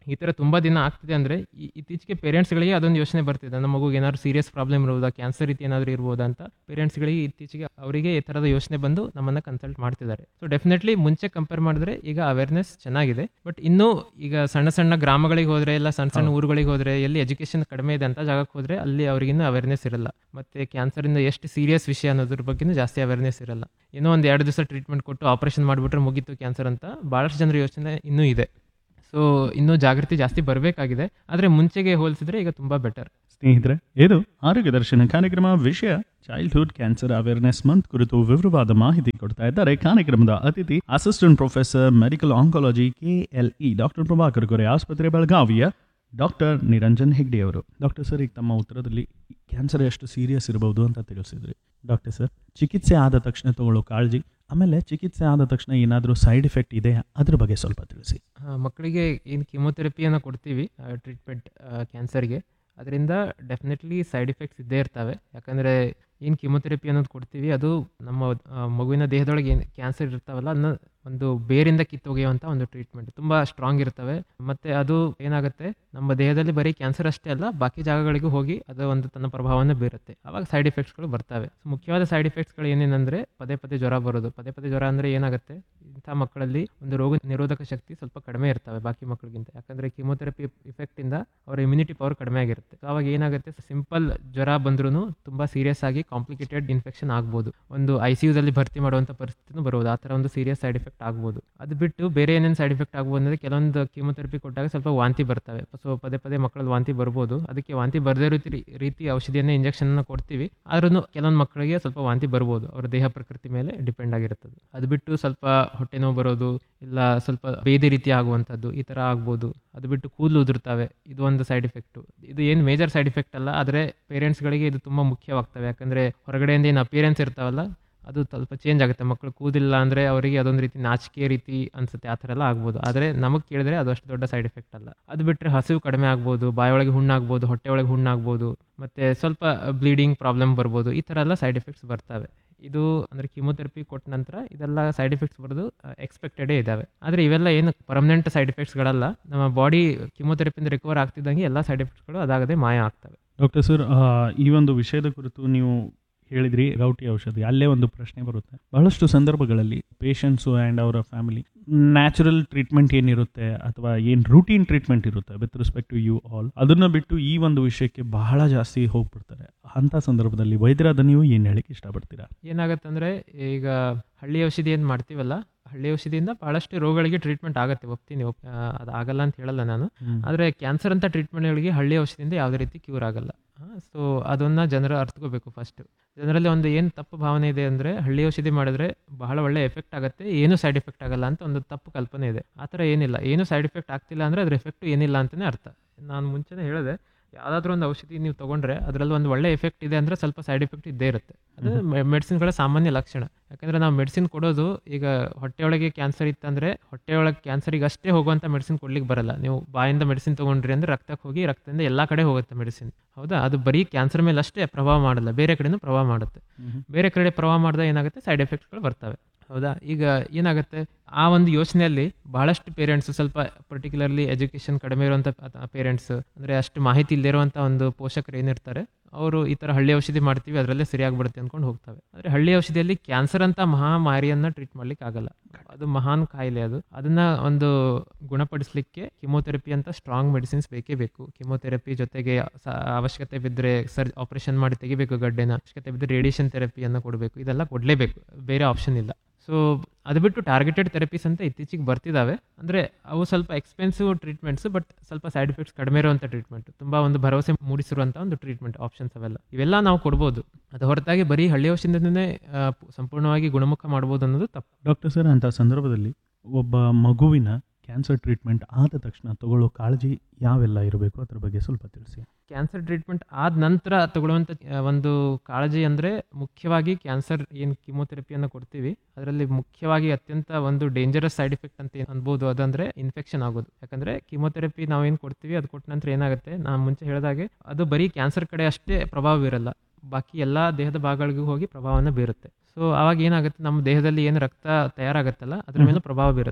ಈ ಥರ ತುಂಬ ದಿನ ಆಗ್ತಿದೆ ಅಂದರೆ ಇತ್ತೀಚೆಗೆ ಪೇರೆಂಟ್ಸ್ಗಳಿಗೆ ಅದೊಂದು ಯೋಚನೆ ಬರ್ತಿದೆ ನಮ್ಮ ಮಗುಗೆ ಏನಾದ್ರು ಸೀರಿಯಸ್ ಪ್ರಾಬ್ಲಮ್ ಇರ್ಬೋದಾ ಕ್ಯಾನ್ಸರ್ ರೀತಿ ಏನಾದರೂ ಇರ್ಬೋದಾ ಅಂತ ಪೇರೆಂಟ್ಸ್ಗಳಿಗೆ ಇತ್ತೀಚೆಗೆ ಅವರಿಗೆ ಈ ಥರದ ಯೋಚನೆ ಬಂದು ನಮ್ಮನ್ನು ಕನ್ಸಲ್ಟ್ ಮಾಡ್ತಿದ್ದಾರೆ ಸೊ ಡೆಫಿನೆಟ್ಲಿ ಮುಂಚೆ ಕಂಪೇರ್ ಮಾಡಿದ್ರೆ ಈಗ ಅವೇರ್ನೆಸ್ ಚೆನ್ನಾಗಿದೆ ಬಟ್ ಇನ್ನೂ ಈಗ ಸಣ್ಣ ಸಣ್ಣ ಗ್ರಾಮಗಳಿಗೆ ಹೋದರೆ ಇಲ್ಲ ಸಣ್ಣ ಸಣ್ಣ ಊರುಗಳಿಗೆ ಹೋದರೆ ಎಲ್ಲಿ ಎಜುಕೇಷನ್ ಕಡಿಮೆ ಇದೆ ಅಂತ ಜಾಗಕ್ಕೆ ಹೋದರೆ ಅಲ್ಲಿ ಅವ್ರಿಗಿನ್ನೂ ಅವೇರ್ನೆಸ್ ಇರಲ್ಲ ಮತ್ತು ಕ್ಯಾನ್ಸರಿಂದ ಎಷ್ಟು ಸೀರಿಯಸ್ ವಿಷಯ ಅನ್ನೋದ್ರ ಬಗ್ಗೆನೂ ಜಾಸ್ತಿ ಅವೇರ್ನೆಸ್ ಇರಲ್ಲ ಏನೋ ಒಂದು ಎರಡು ದಿವಸ ಟ್ರೀಟ್ಮೆಂಟ್ ಕೊಟ್ಟು ಆಪರೇಷನ್ ಮಾಡಿಬಿಟ್ರೆ ಮುಗೀತು ಕ್ಯಾನ್ಸರ್ ಅಂತ ಭಾಳಷ್ಟು ಜನರ ಯೋಚನೆ ಇನ್ನೂ ಇದೆ ಸೊ ಇನ್ನೂ ಜಾಗೃತಿ ಜಾಸ್ತಿ ಬರಬೇಕಾಗಿದೆ ಆದರೆ ಮುಂಚೆಗೆ ಹೋಲಿಸಿದ್ರೆ ಈಗ ತುಂಬ ಬೆಟರ್ ಸ್ನೇಹಿತರೆ ಇದು ಆರೋಗ್ಯ ದರ್ಶನ ಕಾರ್ಯಕ್ರಮ ವಿಷಯ ಚೈಲ್ಡ್ಹುಡ್ ಕ್ಯಾನ್ಸರ್ ಅವೇರ್ನೆಸ್ ಮಂತ್ ಕುರಿತು ವಿವರವಾದ ಮಾಹಿತಿ ಕೊಡ್ತಾ ಇದ್ದಾರೆ ಕಾರ್ಯಕ್ರಮದ ಅತಿಥಿ assistant professor medical oncology KLE doctor Prabhakar ಗೊರೆ ಆಸ್ಪತ್ರೆ ಬೆಳಗಾವಿಯ ಡಾಕ್ಟರ್ ನಿರಂಜನ್ ಹೆಗ್ಡೆ ಅವರು ಡಾಕ್ಟರ್ ಸರ್ ಈಗ ತಮ್ಮ ಉತ್ತರದಲ್ಲಿ ಕ್ಯಾನ್ಸರ್ ಎಷ್ಟು ಸೀರಿಯಸ್ ಇರಬಹುದು ಅಂತ ತಿಳಿಸಿದ್ರಿ ಡಾಕ್ಟರ್ ಸರ್ ಚಿಕಿತ್ಸೆ ಆದ ತಕ್ಷಣ ತಗೊಳ್ಳೋ ಕಾಳಜಿ ಆಮೇಲೆ ಚಿಕಿತ್ಸೆ ಆದ ತಕ್ಷಣ ಏನಾದರೂ ಸೈಡ್ ಎಫೆಕ್ಟ್ ಇದೆಯಾ ಅದ್ರ ಬಗ್ಗೆ ಸ್ವಲ್ಪ ತಿಳಿಸಿ ಮಕ್ಕಳಿಗೆ ಏನು ಕಿಮೋಥೆರಪಿಯನ್ನು ಕೊಡ್ತೀವಿ ಟ್ರೀಟ್ಮೆಂಟ್ ಕ್ಯಾನ್ಸರ್ಗೆ ಅದರಿಂದ ಡೆಫಿನೆಟ್ಲಿ ಸೈಡ್ ಎಫೆಕ್ಟ್ಸ್ ಇದ್ದೇ ಇರ್ತವೆ ಯಾಕಂದರೆ ಏನು ಕಿಮೋಥೆರಪಿ ಅನ್ನೋದು ಕೊಡ್ತೀವಿ ಅದು ನಮ್ಮ ಆ, ಮಗುವಿನ ದೇಹದೊಳಗೆ ಏನು ಕ್ಯಾನ್ಸರ್ ಇರ್ತಾವಲ್ಲ ಅದನ್ನ ಒಂದು ಬೇರಿಂದ ಕಿತ್ತೊಗೆಯುವಂಥ ಒಂದು ಟ್ರೀಟ್ಮೆಂಟ್ ತುಂಬ ಸ್ಟ್ರಾಂಗ್ ಇರ್ತವೆ ಮತ್ತು ಅದು ಏನಾಗುತ್ತೆ ನಮ್ಮ ದೇಹದಲ್ಲಿ ಬರೀ ಕ್ಯಾನ್ಸರ್ ಅಷ್ಟೇ ಅಲ್ಲ ಬಾಕಿ ಜಾಗಗಳಿಗೂ ಹೋಗಿ ಅದು ಒಂದು ತನ್ನ ಪ್ರಭಾವವನ್ನು ಬೀರುತ್ತೆ ಆವಾಗ ಸೈಡ್ ಎಫೆಕ್ಟ್ಸ್ಗಳು ಬರ್ತವೆ ಸೊ ಮುಖ್ಯವಾದ ಸೈಡ್ ಎಫೆಕ್ಟ್ಸ್ಗಳು ಏನೇನಂದರೆ ಪದೇ ಪದೇ ಜ್ವರ ಬರೋದು ಪದೇ ಪದೇ ಜ್ವರ ಅಂದರೆ ಏನಾಗುತ್ತೆ ಇಂಥ ಮಕ್ಕಳಲ್ಲಿ ಒಂದು ರೋಗ ನಿರೋಧಕ ಶಕ್ತಿ ಸ್ವಲ್ಪ ಕಡಿಮೆ ಇರ್ತವೆ ಬಾಕಿ ಮಕ್ಕಳಿಗಿಂತ ಯಾಕಂದರೆ ಕಿಮೋಥೆರಪಿ ಇಫೆಕ್ಟಿಂದ ಅವರ ಇಮ್ಯುನಿಟಿ ಪವರ್ ಕಡಿಮೆ ಆಗಿರುತ್ತೆ ಸೊ ಅವಾಗ ಏನಾಗುತ್ತೆ ಸಿಂಪಲ್ ಜ್ವರ ಬಂದ್ರೂ ತುಂಬ ಸೀರಿಯಸ್ ಆಗಿ ಕಾಂಪ್ಲಿಕೇಟೆಡ್ ಇನ್ಫೆಕ್ಷನ್ ಆಗ್ಬೋದು ಒಂದು ಐ ಸಿ ಯುದಲ್ಲಿ ಭರ್ತಿ ಮಾಡುವಂಥ ಪರಿಸ್ಥಿತಿನೂ ಬರೋದು ಆ ಥರ ಒಂದು ಸೀರಿಯಸ್ ಸೈಡ್ ಎಫೆಕ್ಟ್ ಆಗ್ಬೋದು ಅದು ಬಿಟ್ಟು ಬೇರೆ ಏನೇನು ಸೈಡ್ ಎಫೆಕ್ಟ್ ಆಗ್ಬೋದು ಅಂದರೆ ಕೆಲವೊಂದು ಕಿಮೋಥೆರಪಿ ಕೊಟ್ಟಾಗ ಸ್ವಲ್ಪ ವಾಂತಿ ಬರ್ತವೆ ಸೊ ಪದೇ ಪದೇ ಮಕ್ಕಳಲ್ಲಿ ವಾಂತಿ ಬರ್ಬೋದು ಅದಕ್ಕೆ ವಾಂತಿ ಬರದೇ ರೀತಿ ರೀತಿ ಔಷಧಿಯನ್ನೇ ಇಂಜೆಕ್ಷನ್ ಕೊಡ್ತೀವಿ ಆದ್ರೂ ಕೆಲವೊಂದು ಮಕ್ಕಳಿಗೆ ಸ್ವಲ್ಪ ವಾಂತಿ ಬರ್ಬೋದು ಅವ್ರ ದೇಹ ಪ್ರಕೃತಿ ಮೇಲೆ ಡಿಪೆಂಡ್ ಆಗಿರ್ತದೆ ಅದು ಬಿಟ್ಟು ಸ್ವಲ್ಪ ಹೊಟ್ಟೆ ನೋವು ಬರೋದು ಇಲ್ಲ ಸ್ವಲ್ಪ ಬೇದಿ ರೀತಿ ಆಗುವಂಥದ್ದು ಈ ಥರ ಆಗ್ಬೋದು ಅದು ಬಿಟ್ಟು ಕೂದಲು ಉದುರ್ತವೆ ಇದು ಒಂದು ಸೈಡ್ ಎಫೆಕ್ಟು ಇದು ಏನು ಮೇಜರ್ ಸೈಡ್ ಎಫೆಕ್ಟ್ ಅಲ್ಲ ಆದರೆ ಪೇರೆಂಟ್ಸ್ಗಳಿಗೆ ಇದು ತುಂಬ ಮುಖ್ಯವಾಗ್ತವೆ ಯಾಕಂದರೆ ಹೊರಗಡೆಯಿಂದ ಏನು ಅಪಿಯರೆನ್ಸ್ ಇರ್ತಾವಲ್ಲ ಅದು ಸ್ವಲ್ಪ ಚೇಂಜ್ ಆಗುತ್ತೆ ಮಕ್ಕಳು ಕೂದಿಲ್ಲ ಅಂದರೆ ಅವರಿಗೆ ಅದೊಂದು ರೀತಿ ನಾಚಿಕೆ ರೀತಿ ಅನ್ಸುತ್ತೆ ಆ ಥರ ಎಲ್ಲ ಆಗ್ಬೋದು ಆದರೆ ನಮಗೆ ಕೇಳಿದ್ರೆ ಅದು ಅಷ್ಟು ದೊಡ್ಡ ಸೈಡ್ ಎಫೆಕ್ಟ್ ಅಲ್ಲ ಅದು ಬಿಟ್ಟರೆ ಹಸಿವು ಕಡಿಮೆ ಆಗ್ಬೋದು ಬಾಯೊಳಗೆ ಹುಣ್ಣಾಗ್ಬೋದು ಹೊಟ್ಟೆ ಒಳಗೆ ಹುಣ್ಣಾಗ್ಬೋದು ಮತ್ತು ಸ್ವಲ್ಪ ಬ್ಲೀಡಿಂಗ್ ಪ್ರಾಬ್ಲಮ್ ಬರ್ಬೋದು ಈ ಥರ ಎಲ್ಲ ಸೈಡ್ ಎಫೆಕ್ಟ್ಸ್ ಬರ್ತವೆ ಇದು ಅಂದರೆ ಕಿಮೋಥೆರಪಿ ಕೊಟ್ಟ ನಂತರ ಇದೆಲ್ಲ ಸೈಡ್ ಎಫೆಕ್ಟ್ಸ್ ಬರೋದು ಎಕ್ಸ್ಪೆಕ್ಟೆಡೇ ಇದ್ದಾವೆ ಆದರೆ ಇವೆಲ್ಲ ಏನು ಪರ್ಮನೆಂಟ್ ಸೈಡ್ ಎಫೆಕ್ಟ್ಸ್ಗಳಲ್ಲ ನಮ್ಮ ಬಾಡಿ ಕಿಮೋಥೆರಪಿಯಿಂದ ರಿಕವರ್ ಆಗ್ತಿದ್ದಂಗೆ ಎಲ್ಲ ಸೈಡ್ ಎಫೆಕ್ಟ್ಸ್ಗಳು ಅದಾಗದೆ ಮಾಯ ಆಗ್ತವೆ ಡಾಕ್ಟರ್ ಸರ್ ಆ, ಈ ಒಂದು ವಿಷಯದ ಕುರಿತು ನೀವು ಹೇಳಿದ್ರಿ ಗೌಟಿ ಔಷಧಿ ಅಲ್ಲೇ ಒಂದು ಪ್ರಶ್ನೆ ಬರುತ್ತೆ ಬಹಳಷ್ಟು ಸಂದರ್ಭಗಳಲ್ಲಿ ಪೇಷಂಟ್ಸು ಆ್ಯಂಡ್ ಅವರ ಫ್ಯಾಮಿಲಿ ನ್ಯಾಚುರಲ್ ಟ್ರೀಟ್ಮೆಂಟ್ ಏನಿರುತ್ತೆ ಅಥವಾ ಏನು ರೂಟೀನ್ ಟ್ರೀಟ್ಮೆಂಟ್ ಇರುತ್ತೆ with respect to you all ಅದನ್ನು ಬಿಟ್ಟು ಈ ಒಂದು ವಿಷಯಕ್ಕೆ ಬಹಳ ಜಾಸ್ತಿ ಹೋಗ್ಬಿಡ್ತಾರೆ ಅಂಥ ಸಂದರ್ಭದಲ್ಲಿ ವೈದ್ಯರಾದ ನೀವು ಏನು ಹೇಳಿಕ್ಕೆ ಇಷ್ಟಪಡ್ತೀರಾ ಏನಾಗತ್ತಂದ್ರೆ ಈಗ ಹಳ್ಳಿ ಔಷಧಿ ಏನು ಮಾಡ್ತೀವಲ್ಲ ಹಳ್ಳಿ ಔಷಧಿಯಿಂದ ಬಹಳಷ್ಟು ರೋಗಗಳಿಗೆ ಟ್ರೀಟ್ಮೆಂಟ್ ಆಗುತ್ತೆ ಒಪ್ತೀನಿ ಒಪ್ ಅದು ಆಗಲ್ಲ ಅಂತ ಹೇಳಲ್ಲ ನಾನು ಆದರೆ ಕ್ಯಾನ್ಸರ್ ಅಂತ ಟ್ರೀಟ್ಮೆಂಟ್ಗಳಿಗೆ ಹಳ್ಳಿ ಔಷಧಿಯಿಂದ ಯಾವುದೇ ರೀತಿ ಕ್ಯೂರ್ ಆಗಲ್ಲ ಸೊ ಅದನ್ನು ಜನರು ಅರ್ಥಕೋಬೇಕು ಫಸ್ಟ್ ಜನರಲ್ಲಿ ಒಂದು ಏನು ತಪ್ಪು ಭಾವನೆ ಇದೆ ಅಂದರೆ ಹಳ್ಳಿ ಔಷಧಿ ಮಾಡಿದ್ರೆ ಬಹಳ ಒಳ್ಳೆ ಎಫೆಕ್ಟ್ ಆಗುತ್ತೆ ಏನು ಸೈಡ್ ಎಫೆಕ್ಟ್ ಆಗಲ್ಲ ಅಂತ ಒಂದು ತಪ್ಪು ಕಲ್ಪನೆ ಇದೆ ಆ ಥರ ಏನಿಲ್ಲ ಏನು ಸೈಡ್ ಎಫೆಕ್ಟ್ ಆಗ್ತಿಲ್ಲ ಅಂದರೆ ಅದ್ರ ಎಫೆಕ್ಟ್ ಏನಿಲ್ಲ ಅಂತಲೇ ಅರ್ಥ ನಾನು ಮುಂಚೆನೇ ಹೇಳಿದೆ ಯಾವುದಾದ್ರೂ ಒಂದು ಔಷಧಿ ನೀವು ತೊಗೊಂಡ್ರೆ ಅದರಲ್ಲಿ ಒಂದು ಒಳ್ಳೆ ಎಫೆಕ್ಟ್ ಇದೆ ಅಂದರೆ ಸ್ವಲ್ಪ ಸೈಡ್ ಎಫೆಕ್ಟ್ ಇದ್ದೇ ಇರುತ್ತೆ ಅದು ಮೆಡಿಸಿನ್ಗಳ ಸಾಮಾನ್ಯ ಲಕ್ಷಣ ಯಾಕಂದರೆ ನಾವು ಮೆಡಿಸಿನ್ ಕೊಡೋದು ಈಗ ಹೊಟ್ಟೆಯೊಳಗೆ ಕ್ಯಾನ್ಸರ್ ಇತ್ತಂದರೆ ಹೊಟ್ಟೆಯೊಳಗೆ ಕ್ಯಾನ್ಸರಿಗೆ ಅಷ್ಟೇ ಹೋಗುವಂಥ ಮೆಡಿಸಿನ್ ಕೊಡ್ಲಿಕ್ಕೆ ಬರಲ್ಲ ನೀವು ಬಾಯಿಂದ ಮೆಡಿಸಿನ್ ತೊಗೊಂಡ್ರಿ ಅಂದರೆ ರಕ್ತಕ್ಕೆ ಹೋಗಿ ರಕ್ತದಿಂದ ಎಲ್ಲ ಕಡೆ ಹೋಗುತ್ತೆ ಮೆಡಿಸಿನ್ ಹೌದಾ ಅದು ಬರೀ ಕ್ಯಾನ್ಸರ್ ಮೇಲೆ ಅಷ್ಟೇ ಪ್ರಭಾವ ಮಾಡಲ್ಲ ಬೇರೆ ಕಡೆನೂ ಪ್ರಭಾವ ಮಾಡುತ್ತೆ ಬೇರೆ ಕಡೆ ಪ್ರಭಾವ ಮಾಡಿದಾಗ ಏನಾಗುತ್ತೆ ಸೈಡ್ ಎಫೆಕ್ಟ್ಗಳು ಬರ್ತವೆ ಹೌದಾ ಈಗ ಏನಾಗುತ್ತೆ ಆ ಒಂದು ಯೋಚನೆಯಲ್ಲಿ ಬಹಳಷ್ಟು ಪೇರೆಂಟ್ಸ್ ಸ್ವಲ್ಪ ಪರ್ಟಿಕ್ಯುಲರ್ಲಿ ಎಜುಕೇಷನ್ ಕಡಿಮೆ ಇರುವಂಥ ಪೇರೆಂಟ್ಸ್ ಅಂದರೆ ಅಷ್ಟು ಮಾಹಿತಿ ಇಲ್ಲದೆ ಇರುವಂಥ ಒಂದು ಪೋಷಕರು ಏನಿರ್ತಾರೆ ಅವರು ಈ ಥರ ಹಳ್ಳಿ ಔಷಧಿ ಮಾಡ್ತೀವಿ ಅದರಲ್ಲೇ ಸರಿಯಾಗ್ಬಿಡುತ್ತೆ ಅಂದ್ಕೊಂಡು ಹೋಗ್ತವೆ ಆದರೆ ಹಳ್ಳಿ ಔಷಧಿಯಲ್ಲಿ ಕ್ಯಾನ್ಸರ್ ಅಂತ ಮಹಾಮಾರಿಯನ್ನು ಟ್ರೀಟ್ ಮಾಡ್ಲಿಕ್ಕೆ ಆಗಲ್ಲ ಅದು ಮಹಾನ್ ಕಾಯಿಲೆ ಅದು ಅದನ್ನ ಒಂದು ಗುಣಪಡಿಸಲಿಕ್ಕೆ ಕಿಮೋಥೆರಪಿ ಅಂತ ಸ್ಟ್ರಾಂಗ್ ಮೆಡಿಸಿನ್ಸ್ ಬೇಕೇ ಬೇಕು ಕಿಮೋಥೆರಪಿ ಜೊತೆಗೆ ಸ- ಅವಶ್ಯಕತೆ ಬಿದ್ದರೆ ಸರ್ ಆಪರೇಷನ್ ಮಾಡಿ ತೆಗಿಬೇಕು ಗಡ್ಡೆನ ಅವಶ್ಯಕತೆ ಬಿದ್ದರೆ ರೇಡಿಯೇಷನ್ ಥೆರಪಿಯನ್ನು ಕೊಡಬೇಕು ಇದೆಲ್ಲ ಕೊಡಲೇಬೇಕು ಬೇರೆ ಆಪ್ಷನ್ ಇಲ್ಲ ಸೊ ಅದು ಬಿಟ್ಟು ಟಾರ್ಗೆಟೆಡ್ ಥೆರಪೀಸ್ ಅಂತ ಇತ್ತೀಚೆಗೆ ಬರ್ತಿದ್ದಾವೆ ಅಂದರೆ ಅವು ಸ್ವಲ್ಪ ಎಕ್ಸ್ಪೆನ್ಸಿವ್ ಟ್ರೀಟ್ಮೆಂಟ್ಸ್ ಬಟ್ ಸ್ವಲ್ಪ ಸೈಡ್ ಎಫೆಕ್ಟ್ಸ್ ಕಡಿಮೆ ಇರುವಂಥ ಟ್ರೀಟ್ಮೆಂಟ್ ತುಂಬ ಒಂದು ಭರವಸೆ ಮೂಡಿಸಿರುವಂಥ ಒಂದು ಟ್ರೀಟ್ಮೆಂಟ್ ಆಪ್ಷನ್ಸ್ ಅವೆಲ್ಲ ಇವೆಲ್ಲ ನಾವು ಕೊಡ್ಬೋದು ಅದು ಹೊರತಾಗಿ ಬರೀ ಹಳ್ಳಿ ಔಷಧಿಯಿಂದನೇ ಆ, ಸಂಪೂರ್ಣವಾಗಿ ಗುಣಮುಖ ಮಾಡ್ಬೋದು ಅನ್ನೋದು ತಪ್ಪು ಡಾಕ್ಟರ್ ಸರ್ ಅಂಥ ಸಂದರ್ಭದಲ್ಲಿ ಒಬ್ಬ ಮಗುವಿನ ಕ್ಯಾನ್ಸರ್ ಟ್ರೀಟ್ಮೆಂಟ್ ಆದ ತಕ್ಷಣ ತಗೊಳ್ಳೋ ಕಾಳಜಿ ಯಾವೆಲ್ಲ ಇರಬೇಕು ಅದ್ರ ಬಗ್ಗೆ ಸ್ವಲ್ಪ ತಿಳಿಸಿ ಕ್ಯಾನ್ಸರ್ ಟ್ರೀಟ್ಮೆಂಟ್ ಆದ ನಂತರ ತಗೊಳ್ಳುವಂಥ ಆ, ಒಂದು ಕಾಳಜಿ ಅಂದರೆ ಮುಖ್ಯವಾಗಿ ಕ್ಯಾನ್ಸರ್ ಏನು ಕಿಮೋಥೆರಪಿಯನ್ನು ಕೊಡ್ತೀವಿ ಅದರಲ್ಲಿ ಮುಖ್ಯವಾಗಿ ಅತ್ಯಂತ ಒಂದು ಡೇಂಜರಸ್ ಸೈಡ್ ಎಫೆಕ್ಟ್ ಅಂತ ಏನ್ ಅನ್ಬೋದು ಅದಂದ್ರೆ ಇನ್ಫೆಕ್ಷನ್ ಆಗೋದು ಯಾಕಂದ್ರೆ ಕಿಮೋಥೆರಪಿ ನಾವೇನು ಕೊಡ್ತೀವಿ ಅದು ಕೊಟ್ಟ ನಂತರ ಏನಾಗುತ್ತೆ ನಾನು ಮುಂಚೆ ಹೇಳಿದಾಗೆ ಅದು ಬರೀ ಕ್ಯಾನ್ಸರ್ ಕಡೆ ಅಷ್ಟೇ ಪ್ರಭಾವ ಬೀರಲ್ಲ ಬಾಕಿ ಎಲ್ಲ ದೇಹದ ಭಾಗಗಳಿಗೂ ಹೋಗಿ ಪ್ರಭಾವವನ್ನು ಬೀರುತ್ತೆ ಸೊ ಅವಾಗ ಏನಾಗುತ್ತೆ ನಮ್ಮ ದೇಹದಲ್ಲಿ ಏನು ರಕ್ತ ತಯಾರಾಗುತ್ತಲ್ಲ ಅದ್ರ ಮೇಲೆ ಪ್ರಭಾವ ಬೀರುತ್ತೆ ಸೊ